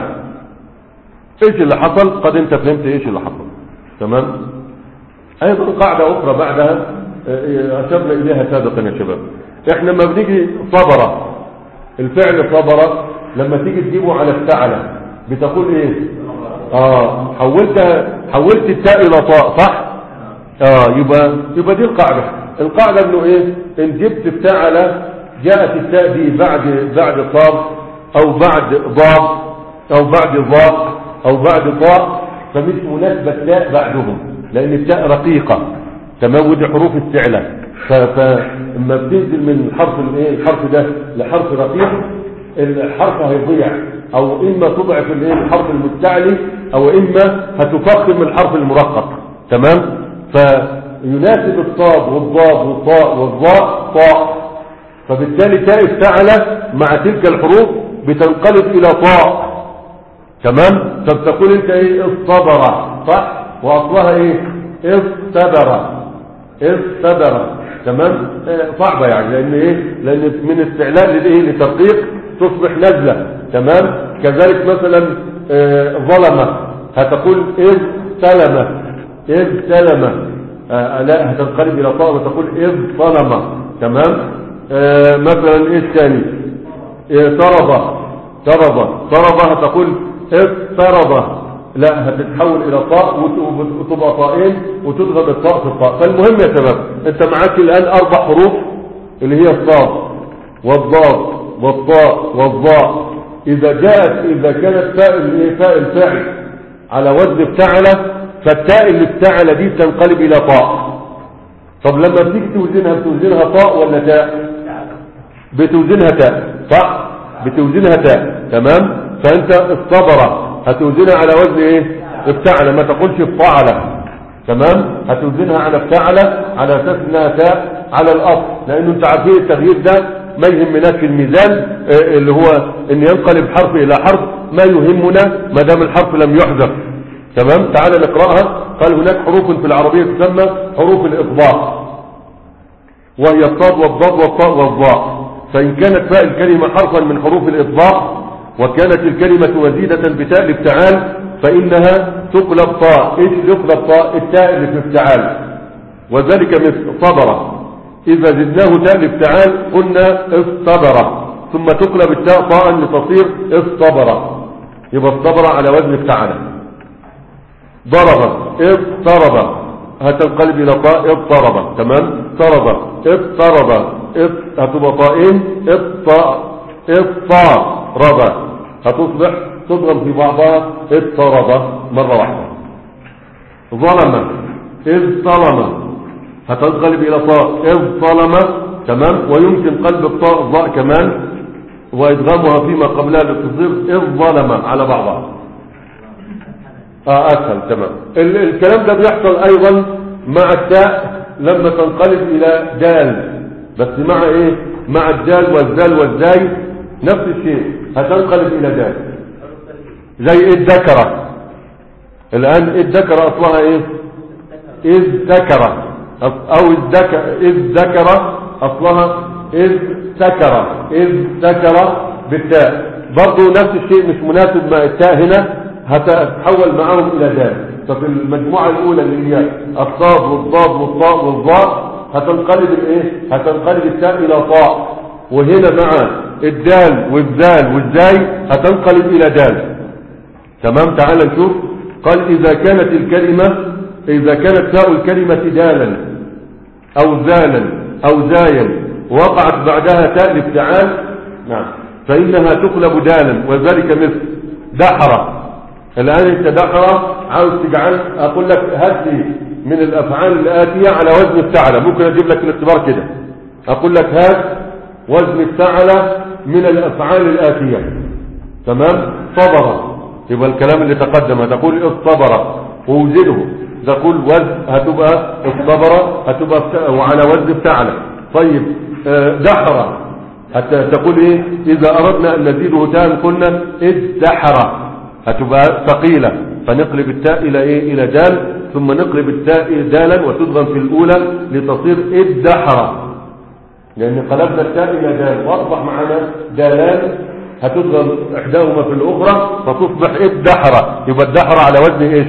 إيش اللي حصل قد أنت فهمت إيش اللي حصل تمام أيضا قاعدة أخرى بعدها آه، أشرنا إليها سابقا يا شباب إحنا لما بنيجي صبر الفعل صبر لما تيجي تجيبه على افتعل بتقول إيه آه حولت حولت التاء إلى طاء صح اه يبقى يبقى دي القاعدة القاعدة انه ايه ان جبت افتعل جاءت التاء دي بعد بعد صاد او بعد ضاد او بعد ضاء او بعد طاء فمش مناسبة تاء بعدهم لان التاء رقيقة تمام ودي حروف استعلاء فلما بتنزل من الحرف الايه الحرف ده لحرف رقيق الحرف هيضيع او اما تضعف الايه الحرف المستعلي او اما هتفخم الحرف المرقق تمام فيناسب الصاد والضاد والطاء والظاء طاء فبالتالي تاء افتعل مع تلك الحروف بتنقلب الى طاء تمام فبتقول انت ايه اصطبر صح واصلها ايه اصطبر اصطبر تمام آه، صعبة يعني لان ايه لان من استعلاء للايه لترقيق تصبح نزلة تمام كذلك مثلا آه، ظلمة هتقول اذ سلمة إذ سلم آه لا هتنقلب إلى طاء وتقول إذ ظلم تمام آه مثلا إيه الثاني إيه طرب طرب طرب هتقول إذ طرب لا هتتحول إلى طاء وت- وتبقى طائين وتضغط الطاء في الطاء فالمهم يا شباب أنت معاك الآن أربع حروف اللي هي الصاد والضاد والطاء والظاء إذا جاءت إذا كانت فاء الإيه؟ فاء الفاعل على وزن افتعل فالتاء اللي افتعل دي تنقلب الى طاء طب لما بتيجي توزنها بتوزنها طاء ولا تاء بتوزنها تاء صح بتوزنها تاء تمام فانت الصبر هتوزنها على وزن ايه افتعل ما تقولش افتعل تمام هتوزنها على افتعل على اساس انها تاء على الاصل لانه انت عارفين التغيير ده ما يهمناش في الميزان آه، اللي هو ان ينقلب حرف الى حرف ما يهمنا ما دام الحرف لم يحذف تمام تعال نقراها قال هناك حروف في العربيه تسمى حروف الاطباق وهي الصاد والضاد والطاء والظاء فإن كانت فاء الكلمة حرفا من حروف الإطباق وكانت الكلمة وزيدة بتاء الافتعال فإنها تقلب طاء إيش يقلب طاء التاء اللي في افتعال وذلك مثل صبر إذا زدناه تاء الافتعال قلنا اصطبر ثم تقلب التاء طاء لتصير اصطبر يبقى اصطبر على وزن افتعال ضرب اضطرب هتنقلب الى طاء اضطرب تمام اضطرب اضطرب اض- هتبقى طائين اضط- اضطرب هتصبح تضرب في بعضها اضطرب مرة واحدة ظلم اذ ظلم هتنقلب الى طاء اذ ظلم تمام ويمكن قلب الطاء الضاء كمان وادغامها فيما قبلها لتصير اذ ظلم على بعضها اه اسهل تمام ال الكلام ده بيحصل ايضا مع التاء لما تنقلب الى دال بس مع ايه مع الدال والذال والزاي نفس الشيء هتنقلب الى دال زي ايه الذكرة الان ايه الذكرة اصلها ايه اذ ذكر او الذكر اذ ذكر اصلها اذ سكر اذ ذكر بالتاء برضه نفس الشيء مش مناسب مع التاء هنا هتتحول معاهم الى دال ففي المجموعة الاولى اللي هي الصاد والضاد والطاء والظاء هتنقلب الايه هتنقلب التاء الى طاء وهنا مع الدال والذال والزاي هتنقلب الى دال تمام تعال نشوف قال اذا كانت الكلمة اذا كانت تاء الكلمة دالا او ذالا او زايا وقعت بعدها تاء الافتعال نعم فانها تقلب دالا وذلك مثل دحر الآن انت دحر عاوز تجعل اقول لك هات لي من الافعال الاتية على وزن افتعل ممكن اجيب لك الاختبار كده اقول لك هات وزن افتعل من الافعال الاتية تمام صبر يبقى الكلام اللي تقدم هتقول اصطبر ووزنه تقول وزن هتبقى اصطبر هتبقى افت- وعلى وزن افتعل طيب آه، دحر حتى تقول ايه اذا اردنا ان نزيده تاء قلنا ادحر هتبقى ثقيلة فنقلب التاء الى ايه الى دال ثم نقلب التاء دالا وتضغم في الاولى لتصير ادحر لان قلبنا التاء الى دال واصبح معنا دالان هتضغم احداهما في الاخرى فتصبح ادحر يبقى الدحر على وزن ايش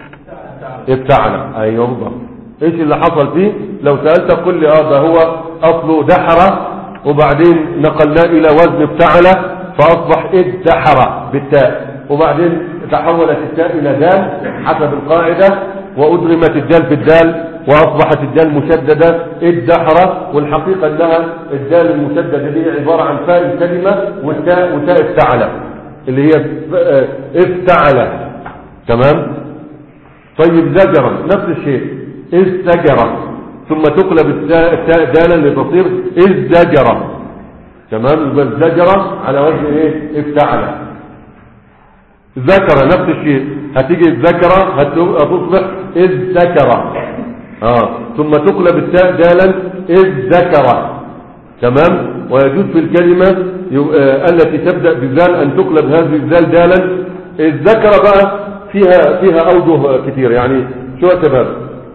افتعل ايوه بالضبط ايش اللي حصل فيه لو سألت قل لي اه ده هو اصله دحر وبعدين نقلناه الى وزن افتعل فاصبح ادحر بالتاء وبعدين تحولت التاء الى دال حسب القاعدة وادغمت الدال في الدال واصبحت الدال مشددة ادحر والحقيقة انها الدال المشددة دي عبارة عن فاء الكلمة والتاء وتاء افتعل اللي هي ف- افتعل تمام طيب زجرا نفس الشيء ازدجر ثم تقلب التاء التاء دالا لتصير ازدجر تمام يبقى الزجر على وجه ايه افتعل ذكر نفس الشيء هتيجي الذكر هت- هتصبح ازدكر اه ثم تقلب التاء دالا ازدكر تمام ويجوز في الكلمة يو- آه، التي تبدأ بذال أن تقلب هذه الذال دالا الذكر بقى فيها فيها أوجه كتير يعني شو يا شباب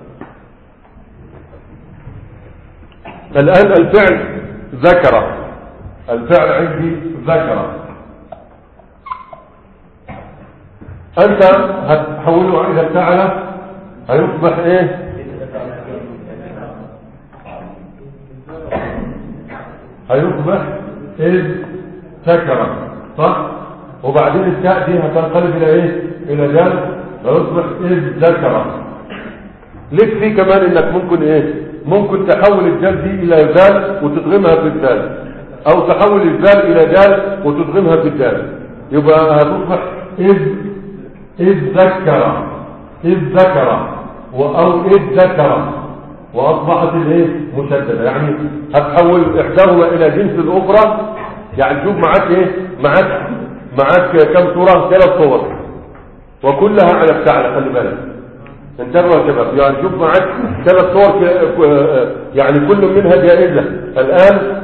الآن الفعل ذكر الفعل عندي ذكر أنت هتحوله إلى فعل هيصبح إيه هيصبح إذ سكر صح وبعدين التاء دي هتنقلب إلى إيه إلى دال هيصبح إذ ذكر ليك في كمان إنك ممكن إيه ممكن تحول الدال دي إلى دال وتدغمها في الدال أو تحول الدال إلى دال وتدغمها في الدال يبقى هتصبح إذ إذ ذكر إذ ذكر و- أو إذ ذكر وأصبحت الإيه مشددة يعني هتحول إحداهما إلى جنس الأخرى يعني شوف معاك إيه معاك معاك كم صورة ثلاث صور وكلها على افتعل خلي بالك انتبهوا يا شباب يعني شوف معاك ثلاث صور ك- ك- يعني كل منها جائزة الآن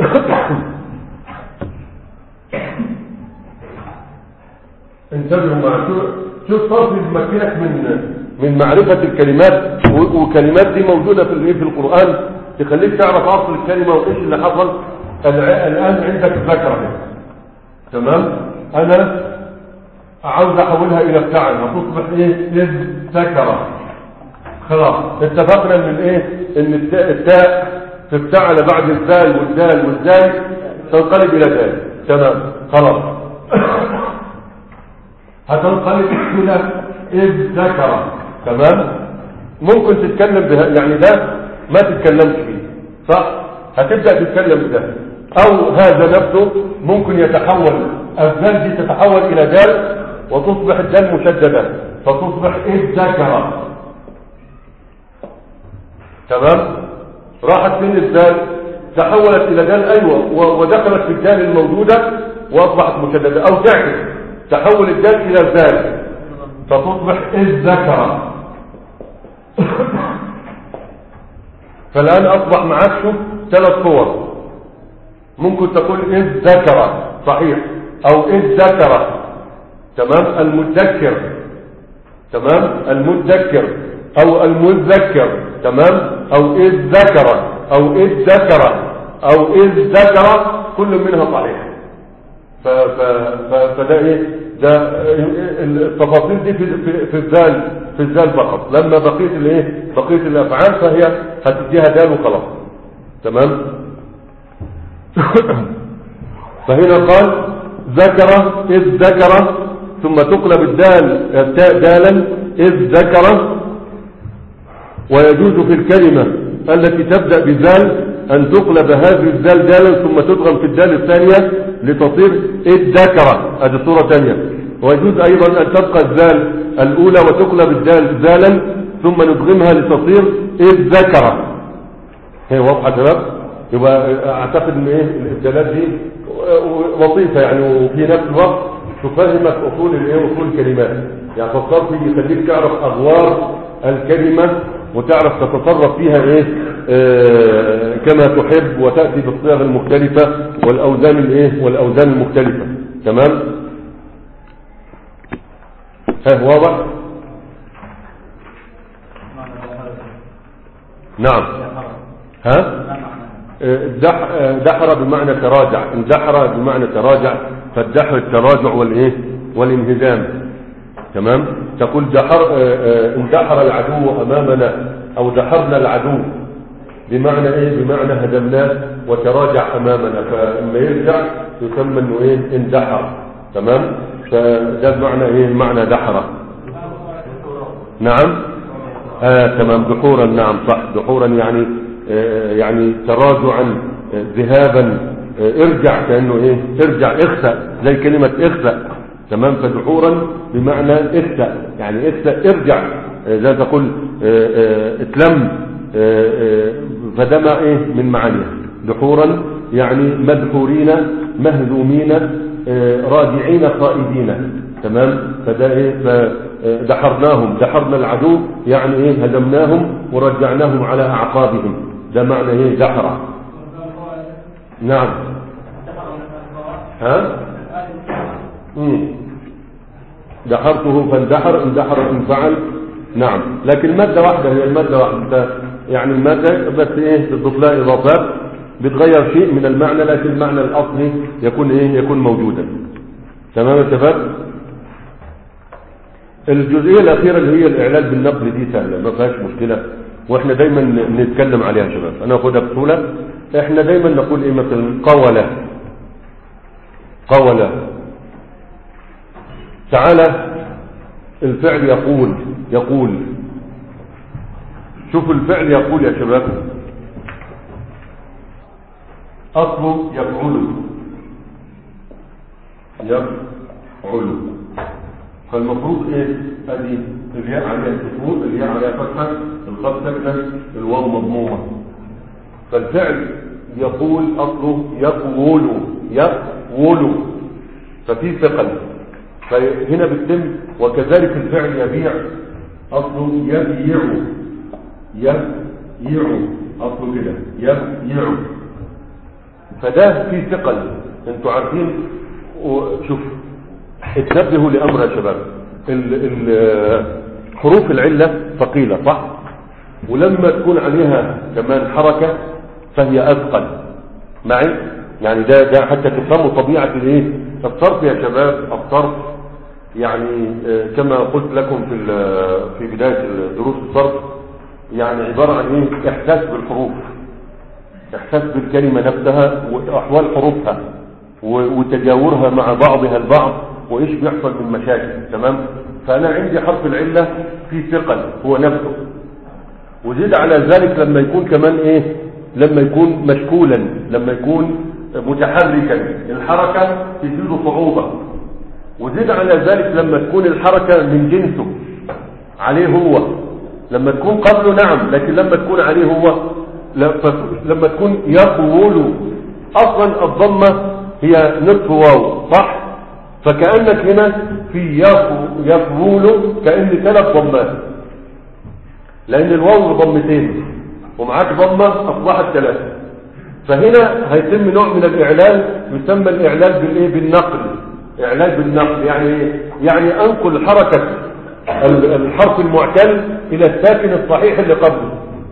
انتبهوا معاك شوف- شوف صرف يمكنك من من معرفة الكلمات و- وكلمات دي موجودة في الايه في القرآن تخليك تعرف أصل الكلمة وإيش اللي حصل الع- الآن عندك ذكر تمام أنا عاوز أحولها إلى افتعل هتصبح إيه إذ ذكر خلاص اتفقنا ان الايه ان التاء, التاء تفتعل بعد الذال والدال والزاي تنقلب الى دال تمام خلاص هتنقلب الى اذ ذكر تمام ممكن تتكلم بها يعني ده ما تتكلمش فيه صح هتبدا تتكلم بده او هذا نفسه ممكن يتحول الذال دي تتحول الى دال وتصبح الدال مشدده فتصبح اذ ذكر تمام راحت فين الدال تحولت الى دال ايوه و- ودخلت في الدال الموجوده واصبحت مشدده او تعكس تحول الدال الى الدال فتصبح اذ ذكر فالان اصبح معاك شوف ثلاث صور ممكن تقول اذ ذكر صحيح او اذ ذكر تمام المذكر تمام المذكر او المذكر تمام او اذ ذكر او اذ ذكر او اذ ذكر كل منها صحيح ف ف ف فده ايه ده التفاصيل دي في في, في الذال في الذال فقط لما بقيه الايه بقيه الافعال فهي هتديها دال وخلاص تمام فهنا قال ذكر إذ ذكر ثم تقلب الدال التاء دالا إذ ذكر ويجوز في الكلمة التي تبدأ بذال أن تقلب هذه الدال دالا ثم تدغم في الدال الثانية لتصير إذ ذكر هذه صورة ثانية ويجوز أيضا أن تبقى الذال الأولى وتقلب الدال ذالا ثم ندغمها لتصير إذ ذكر هي واضحة يا شباب يبقى اعتقد ان ايه الابدالات دي لطيفه يعني وفي نفس الوقت تفهمك اصول الايه اصول الكلمات يعني فكرت يخليك تعرف ادوار الكلمه وتعرف تتصرف فيها ايه آه كما تحب وتاتي بالصيغ المختلفه والاوزان الايه والاوزان المختلفه تمام ها واضح نعم ها دح دحر بمعنى تراجع اندحر بمعنى تراجع فالدحر التراجع والايه والانهزام تمام تقول دحر اندحر العدو امامنا او دحرنا العدو بمعنى ايه بمعنى هدمناه وتراجع امامنا فلما يرجع يسمى انه ايه اندحر تمام فده بمعنى ايه معنى دحر نعم آه تمام دحورا نعم صح دحورا يعني يعني تراجعا ذهابا ارجع كأنه ايه ارجع اخسأ زي كلمة اخسأ تمام فدحورا بمعنى اخسأ يعني اخسأ ارجع زي تقول اتلم فده ما ايه من معانيها دحورا يعني مدحورين مهزومين راجعين خائدين تمام فده ايه فدحرناهم دحرنا العدو يعني ايه هزمناهم ورجعناهم على اعقابهم ده معنى ايه دحرة نعم ها مم. دحرته فاندحر اندحر انفعل نعم لكن المادة واحدة هي المادة واحدة يعني المادة بس ايه بتضيف لها اضافات بتغير شيء من المعنى لكن المعنى الاصلي يكون ايه يكون موجودا تمام يا شباب الجزئية الأخيرة اللي هي الإعلان بالنقل دي سهلة ما فيهاش مشكلة واحنا دايما نتكلم عليها يا شباب انا اخدها بسهولة احنا دايما نقول ايه مثلا قولة قولة تعالى الفعل يقول يقول شوف الفعل يقول يا شباب اصله يفعل يفعل فالمفروض ايه ادي الياء عليها سكون الياء عليها فتحه الخط ساكنه الواو مضمومه فالفعل يقول اصله يقول يقول ففي ثقل فهنا بتتم وكذلك الفعل يبيع اصله يبيع يبيع اصله كده يبيع فده في ثقل انتوا عارفين وشوف اتنبهوا لامر يا شباب ال ال حروف العله ثقيله صح ولما تكون عليها كمان حركه فهي اثقل معي يعني ده ده حتى تفهموا طبيعه الايه الصرف يا شباب الصرف يعني آه، كما قلت لكم في ال- في بدايه دروس الصرف يعني عباره عن ايه احساس بالحروف احساس بالكلمه نفسها واحوال حروفها و- وتجاورها مع بعضها البعض وايش بيحصل من مشاكل تمام فانا عندي حرف العله في ثقل هو نفسه وزيد على ذلك لما يكون كمان ايه لما يكون مشكولا لما يكون متحركا الحركه تزيد صعوبه وزيد على ذلك لما تكون الحركه من جنسه عليه هو لما تكون قبله نعم لكن لما تكون عليه هو لا- ف- لما تكون يطول اصلا الضمه هي نصف واو صح فكانك هنا في يطو- يطول كان ثلاث ضمات لان الواو ضمتين ومعاك ضمه اصبحت ثلاثه فهنا هيتم نوع من الاعلال يسمى الاعلال بالايه بالنقل اعلال بالنقل يعني إيه؟ يعني انقل حركه ال- الحرف المعتل الى الساكن الصحيح اللي قبله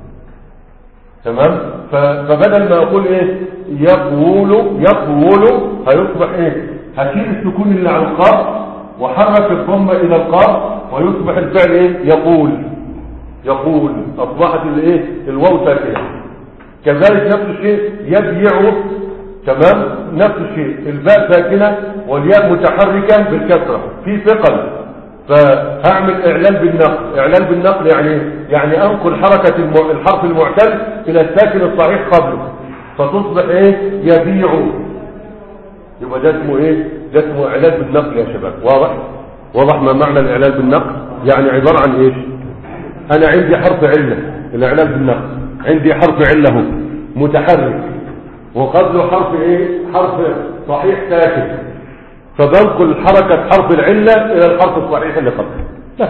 تمام ف- فبدل ما اقول ايه يقول يقول هيصبح ايه هشيل السكون اللي على القاف وحرك الضمه الى القاف ويصبح الفعل ايه يقول يقول اصبحت الايه الواو ساكنه كذلك نفس الشيء يبيع تمام نفس الشيء الباء ساكنه والياء متحركه بالكسره في ثقل فهعمل اعلال بالنقل اعلال بالنقل يعني إيه؟ يعني انقل حركه الم- الحرف المعتل الى الساكن الصحيح قبله فتصبح ايه يبيع يبقى ده اسمه ايه ده اسمه اعلال بالنقل يا شباب واضح واضح ما معنى الاعلال بالنقل يعني عباره عن ايش انا عندي حرف عله الاعلال بالنقل عندي حرف عله هو متحرك وقبله حرف ايه حرف صحيح ساكن فبنقل حركة حرف العلة إلى الحرف الصحيح اللي قبله بس.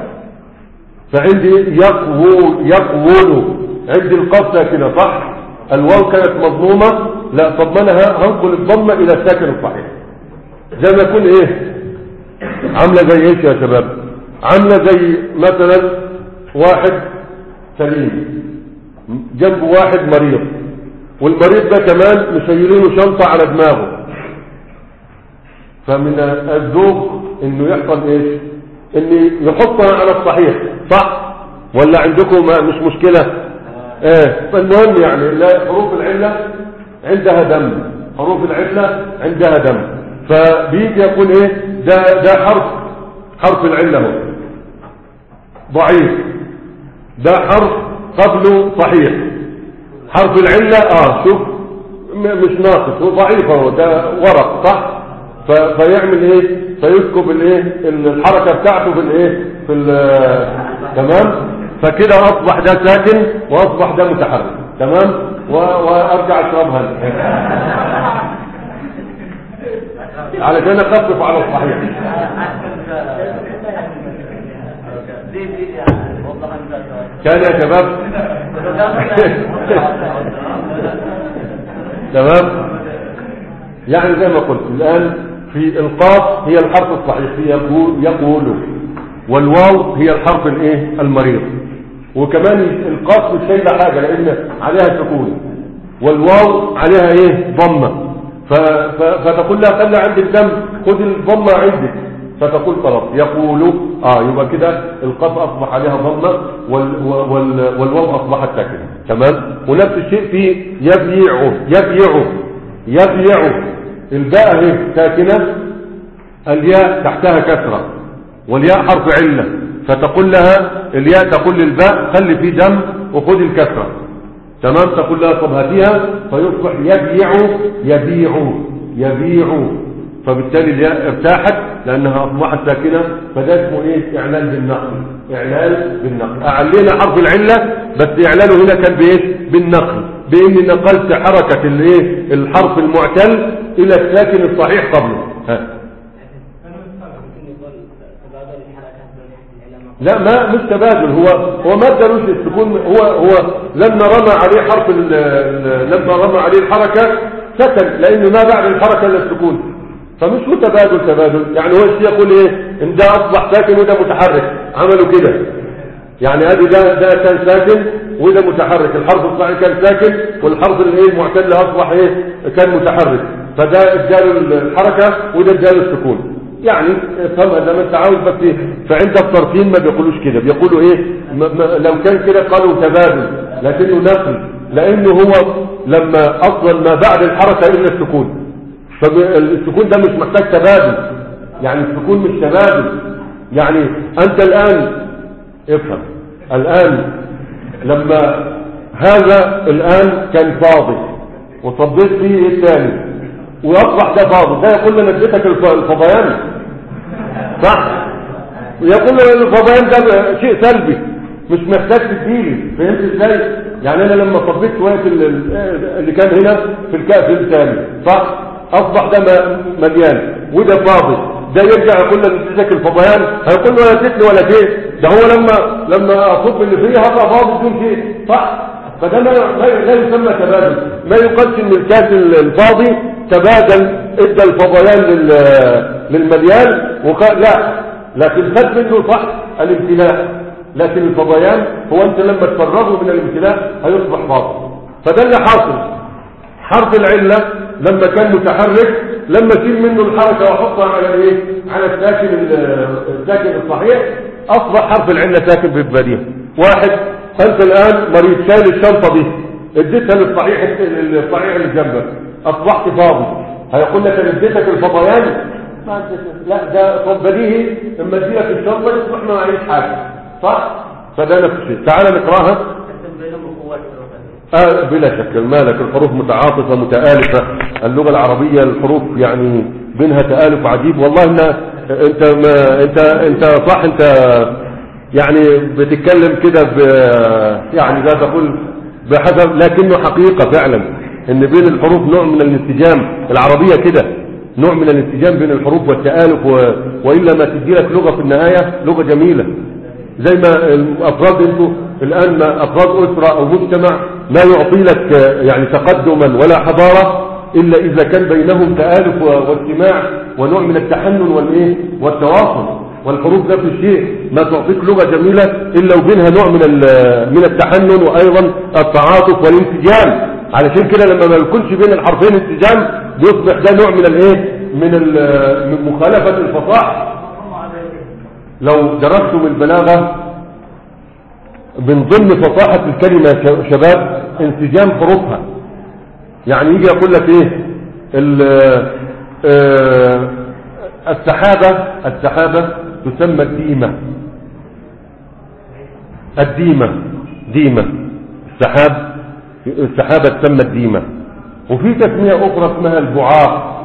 فعندي يقوو يقول عندي القاف ساكنة صح الواو كانت مضمومة لا طب ما انا هنقل الضمة إلى الساكن الصحيح زي ما يكون إيه عاملة زي إيش يا شباب عاملة زي مثلا واحد سليم جنبه واحد مريض والمريض ده كمان مشيلينه شنطة على دماغه فمن الذوق انه يحصل ايش ان يحطها على الصحيح صح ولا عندكم ما- مش مشكلة ايه فالمهم يعني لا حروف العلة عندها دم حروف العلة عندها دم فبيجي يقول ايه ده ده حرف حرف العلة هو ضعيف ده حرف قبله صحيح حرف العلة اه شوف م- مش ناقص هو ضعيف هو ده ورق صح ف- فيعمل ايه فيسكب الايه الحركة بتاعته في الايه في ال- تمام فكده اصبح ده ساكن واصبح ده متحرك تمام و- وارجع اشربها علشان اخفف على الصحيح دي دي يعني وضح انت كان يا شباب تمام يعني زي ما قلت الآن في القاف هي الحرف الصحيح في يقول يقول والواو هي الحرف الايه المريض وكمان القاف مش شايله حاجه لان عليها سكون والواو عليها ايه ضمه ف... ف... فتقول لها خلي عندك دم خد الضمه عندك فتقول خلاص يقول اه يبقى كده القاف اصبح عليها ضمه وال... وال... والواو اصبحت ساكنه تمام ونفس الشيء في يبيع يبيع يبيع الباء اهي ساكنه الياء تحتها كسره والياء حرف عله فتقول لها الياء تقول للباء خلي فيه دم وخذ الكسره تمام تقول لها طب هاتيها فيصبح يبيع يبيع يبيع فبالتالي الياء ارتاحت لانها اصبحت ساكنه فده اسمه ايه اعلان بالنقل اعلان بالنقل اعلينا حرف العله بس اعلانه هنا كان بايش بالنقل باني نقلت حركه الايه الحرف المعتل الى الساكن الصحيح قبله ها لا ما مش تبادل هو هو ما ادالوش السكون هو هو لما رمى عليه حرف ال- ال- لما رمى عليه الحركه سكن لانه ما بعد الحركه الا السكون فمش هو تبادل تبادل يعني هو الشيء يقول ايه ان ده اصبح ساكن وده متحرك عملوا كده يعني ادي ده ده كان ساكن وده متحرك الحرف الصحيح كان ساكن والحرف الايه المعتل اصبح ايه كان متحرك فده اداله الحركه وده اداله السكون يعني افهمها زي ما انت عاوز بس إيه؟ فعند الصرفين ما بيقولوش كده بيقولوا ايه ما ما لو كان كده قالوا تبادل لكنه نقل لانه هو لما اصلا ما بعد الحركه الا السكون فالسكون ده مش محتاج تبادل يعني السكون مش تبادل يعني انت الان افهم الان لما هذا الان كان فاضي وصبيت فيه الثاني واصبح ده فاضي ده يقول لنا اديتك الف- الفضيان صح يقول له الفضيان ده شيء سلبي مش محتاج تديلي فهمت ازاي يعني انا لما صبيت شويه ال- ال- اللي كان هنا في الكأس الثاني صح اصبح ده م- مليان وده فاضي ده يرجع يقول له اديتك الفضيان هيقول له ولا اديتني ولا شيء ده هو لما لما اصب اللي فيه هبقى فاضي بدون شيء صح فده ما لا لا يسمى تبادل ما يقالش ان الكاس الفاضي تبادل ادى الفضيان لل- للمليان وقال لا لكن خد منه صح الامتلاء لكن الفضيان هو انت لما تفرغه من الامتلاء هيصبح فاضي فده اللي حاصل حرف العلة لما كان متحرك لما اشيل منه الحركة واحطها على الايه على الساكن ال- الساكن الصحيح اصبح حرف العلة ساكن ببديه واحد انت الان مريض شايل الشنطة دي اديتها للصحيح الصحيح اللي جنبك اصبحت فاضي هيقول لك انا اديتك الفضيان ما اديتك. لا ده طب بديهي لما اديلك الشنطة يصبح ما معيش حاجة صح فده نفس الشيء تعال نقراها تقسم بينهم القوات آه بلا شك مالك الحروف متعاطفة متآلفة اللغة العربية الحروف يعني بينها تآلف عجيب والله إن انت ما انت انت صح انت يعني بتتكلم كده ب يعني لا تقول بحسب لكنه حقيقة فعلا ان بين الحروف نوع من الانسجام العربية كده نوع من الانسجام بين الحروف والتآلف و... وإلا ما تدي لك لغة في النهاية لغة جميلة زي ما الافراد انتوا الان افراد اسره او مجتمع ما يعطي لك آه، يعني تقدما ولا حضاره الا اذا كان بينهم تالف و- واجتماع ونوع من التحنن والايه والتواصل والحروف نفس الشيء ما تعطيك لغه جميله الا وبينها نوع من ال- من التحنن وايضا التعاطف والانسجام علشان كده لما ما يكونش بين الحرفين انسجام بيصبح ده نوع من الايه من ال- من مخالفه الفصاحه لو درستم البلاغة من ضمن فصاحة الكلمة يا ش- شباب انسجام حروفها يعني يجي يقول لك ايه ال- آه، السحابة السحابة تسمى الديمة الديمة ديمة السحاب السحابة تسمى الديمة وفي تسمية أخرى اسمها البعاق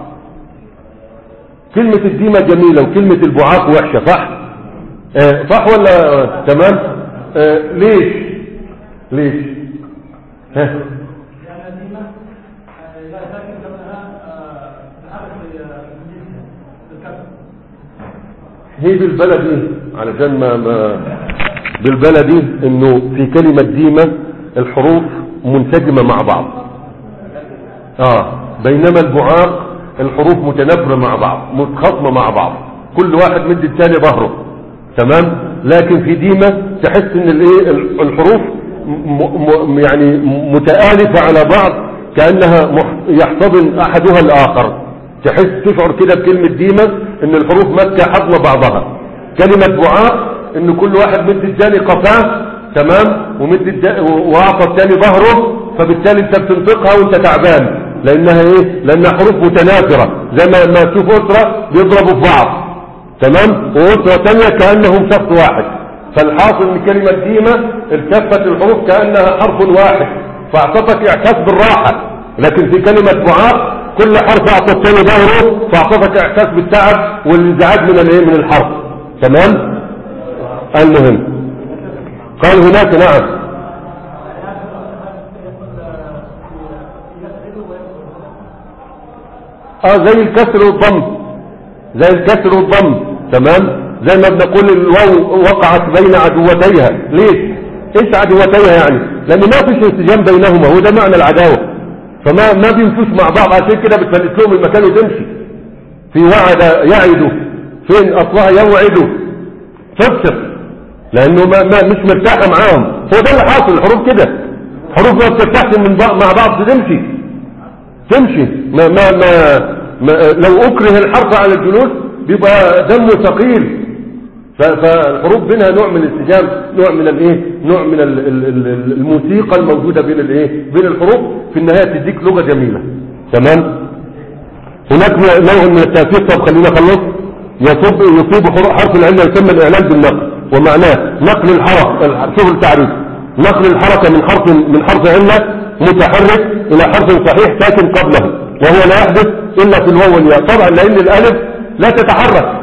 كلمة الديمة جميلة وكلمة البعاق وحشة صح آه، صح ولا آه، تمام آه، ليش ليش ها لأن الديمة لا تأكل كونها تحرك بالكسر هي بالبلدي علشان ما, ما بالبلدي انه في كلمة ديمة الحروف منسجمة مع بعض اه بينما البعاق الحروف متنافرة مع بعض متخاصمة مع بعض كل واحد مد الثاني ظهره تمام لكن في ديمة تحس ان الايه الحروف م م يعني متآلفة على بعض كأنها مح- يحتضن احدها الاخر تحس تشعر كده بكلمة ديمة ان الحروف ماسكة حضن بعضها كلمة بعاق ان كل واحد مد الثاني قفاه تمام ومد الد- واعطى الثاني ظهره فبالتالي انت بتنطقها وانت تعبان لانها ايه لانها حروف متنافرة زي ما لما تشوف اسرة بيضربوا في بعض تمام واسرة تانية كأنهم شخص واحد فالحاصل ان كلمة ديمة التفت الحروف كأنها حرف واحد فاعطتك اعكاس بالراحة لكن في كلمة بعاق كل حرف اعطى الثاني ظهره فاعطتك احساس بالتعب والانزعاج من الايه من الحرف تمام المهم قال هناك نعم اه زي الكسر والضم زي الكسر والضم تمام زي ما بنقول الواو وقعت بين عدوتيها ليش ايش عدوتيها يعني لان ما فيش انسجام بينهما هو ده معنى العداوة فما ما بيمشوش مع بعض عشان كده بتفلت لهم المكان وتمشي في وعد يعد فين اصلها يوعد تفسر لانه ما, ما مش مرتاحه معاهم هو ده اللي حاصل الحروف كده حروف ما بترتاحش من بعض مع بعض تمشي تمشي ما ما ما, ما لو اكره الحرف على الجلوس بيبقى دمه ثقيل ف- فالحروف بينها نوع من الانسجام نوع من الايه نوع من ال- ال- ال- الموسيقى الموجوده بين الايه بين الحروف في النهايه تديك لغه جميله تمام هناك نوع من التأثير طب خلينا نخلص يصب يصيب حر- حرف العلة يسمى الإعلان بالنقل ومعناه نقل الحرف شوف التعريف نقل الحركة من حرف من حرف علة متحرك إلى حرف صحيح ساكن قبله وهو لا يحدث إلا في الواو والياء طبعا لأن الألف لا تتحرك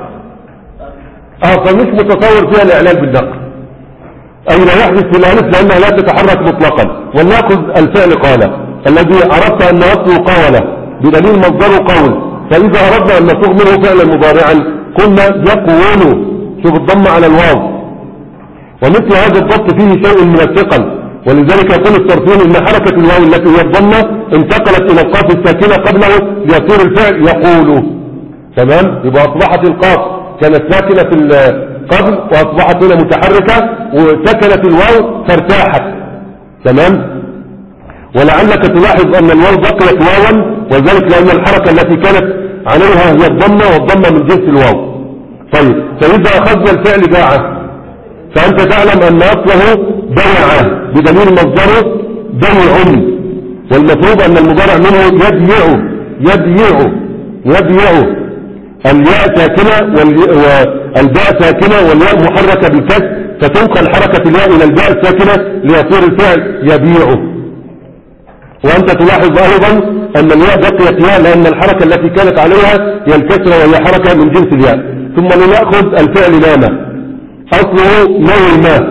اه فمش متصور فيها الإعلان بالنقل أي لا يحدث في الألف لأنها لا تتحرك مطلقا ولنأخذ الفعل قال الذي أردت أن نصله قاوله بدليل مصدره قول فإذا أردنا أن نصوغ منه فعلا مضارعا قلنا يقول شوف الضم على الواو ومثل هذا الضبط فيه شيء من الثقل ولذلك يقول الصرفيون ان حركة الواو التي هي الضمة انتقلت الى القاف الساكنة قبله ليصير الفعل يقول تمام يبقى اصبحت القاف كانت ساكنة في قبل واصبحت هنا متحركة وسكنت الواو فارتاحت تمام ولعلك تلاحظ ان الواو بقيت واوا وذلك لان الحركة التي كانت عليها هي الضمة والضمة من جنس الواو طيب فاذا اخذنا الفعل باعه فانت تعلم ان اصله بيع بدليل مصدره بيع والمفروض ان المضارع منه يبيع يبيع يبيع الياء ساكنة والي- والباء ساكنة والياء محركة بالكسر فتنقل حركة الياء الى الباء الساكنة ليصير الفعل يبيع وأنت تلاحظ أيضا أن الياء بقيت ياء لأن الحركة التي كانت عليها هي الكسرة وهي حركة من جنس الياء ثم لنأخذ الفعل نام أصله نوم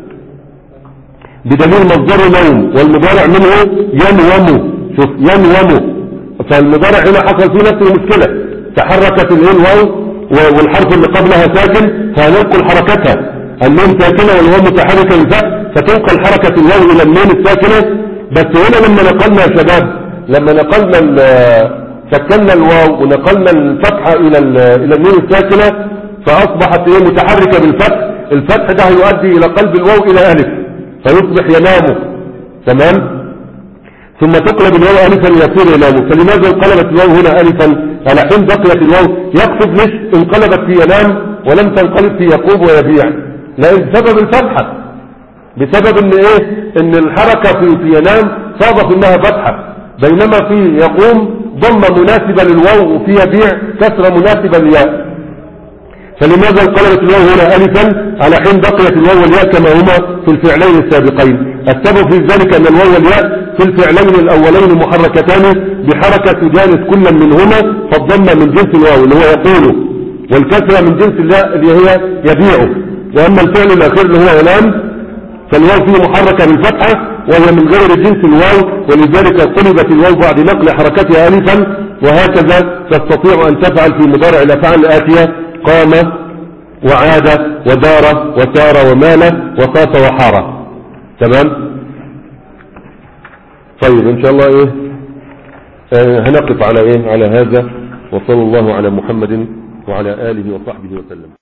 بدليل مصدره نوم والمضارع منه ينوم شوف ينوم فالمضارع هنا حصل فيه نفس المشكلة تحركت الين واو والحرف اللي قبلها ساكن فهننقل حركتها النون ساكنة والواو متحركة بالفتح فتنقل حركة الواو إلى النون الساكنة بس هنا لما نقلنا يا شباب لما نقلنا ال- سكننا الواو ونقلنا الفتحة إلى ال- إلى النون الساكنة فأصبحت هي متحركة بالفتح الفتح ده يؤدي إلى قلب الواو إلى ألف فيصبح ينام تمام ثم تقلب الواو ألفا يصير ينام فلماذا انقلبت الواو هنا ألفا على حين بقيت الواو يقصد ليش انقلبت في ينام ولم تنقلب في يقوم ويبيع لأن بسبب الفتحة بسبب ان ايه ان الحركة في, في ينام صادف انها فتحة بينما في يقوم ضمة مناسبة للواو وفي يبيع كسرة مناسبة للياء فلماذا انقلبت الواو هنا ألفا على حين بقيت الواو والياء كما هما في الفعلين السابقين السبب في ذلك أن الواو والياء في الفعلين الأولين محركتان بحركة تجانس كلا منهما فالضمة من جنس الواو اللي هو يقول والكسرة من جنس الياء اللي هي يبيع وأما الفعل الأخير اللي هو ينام فالواو فيه محركة بالفتحة وهي من غير جنس الواو ولذلك قلبت الواو بعد نقل حركتها ألفا وهكذا تستطيع أن تفعل في مضارع الأفعال الآتية قام وعاد ودار وسار ومال وطاف وحار تمام طيب ان شاء الله ايه آه هنقف على ايه على هذا وصلى الله على محمد وعلى آله وصحبه وسلم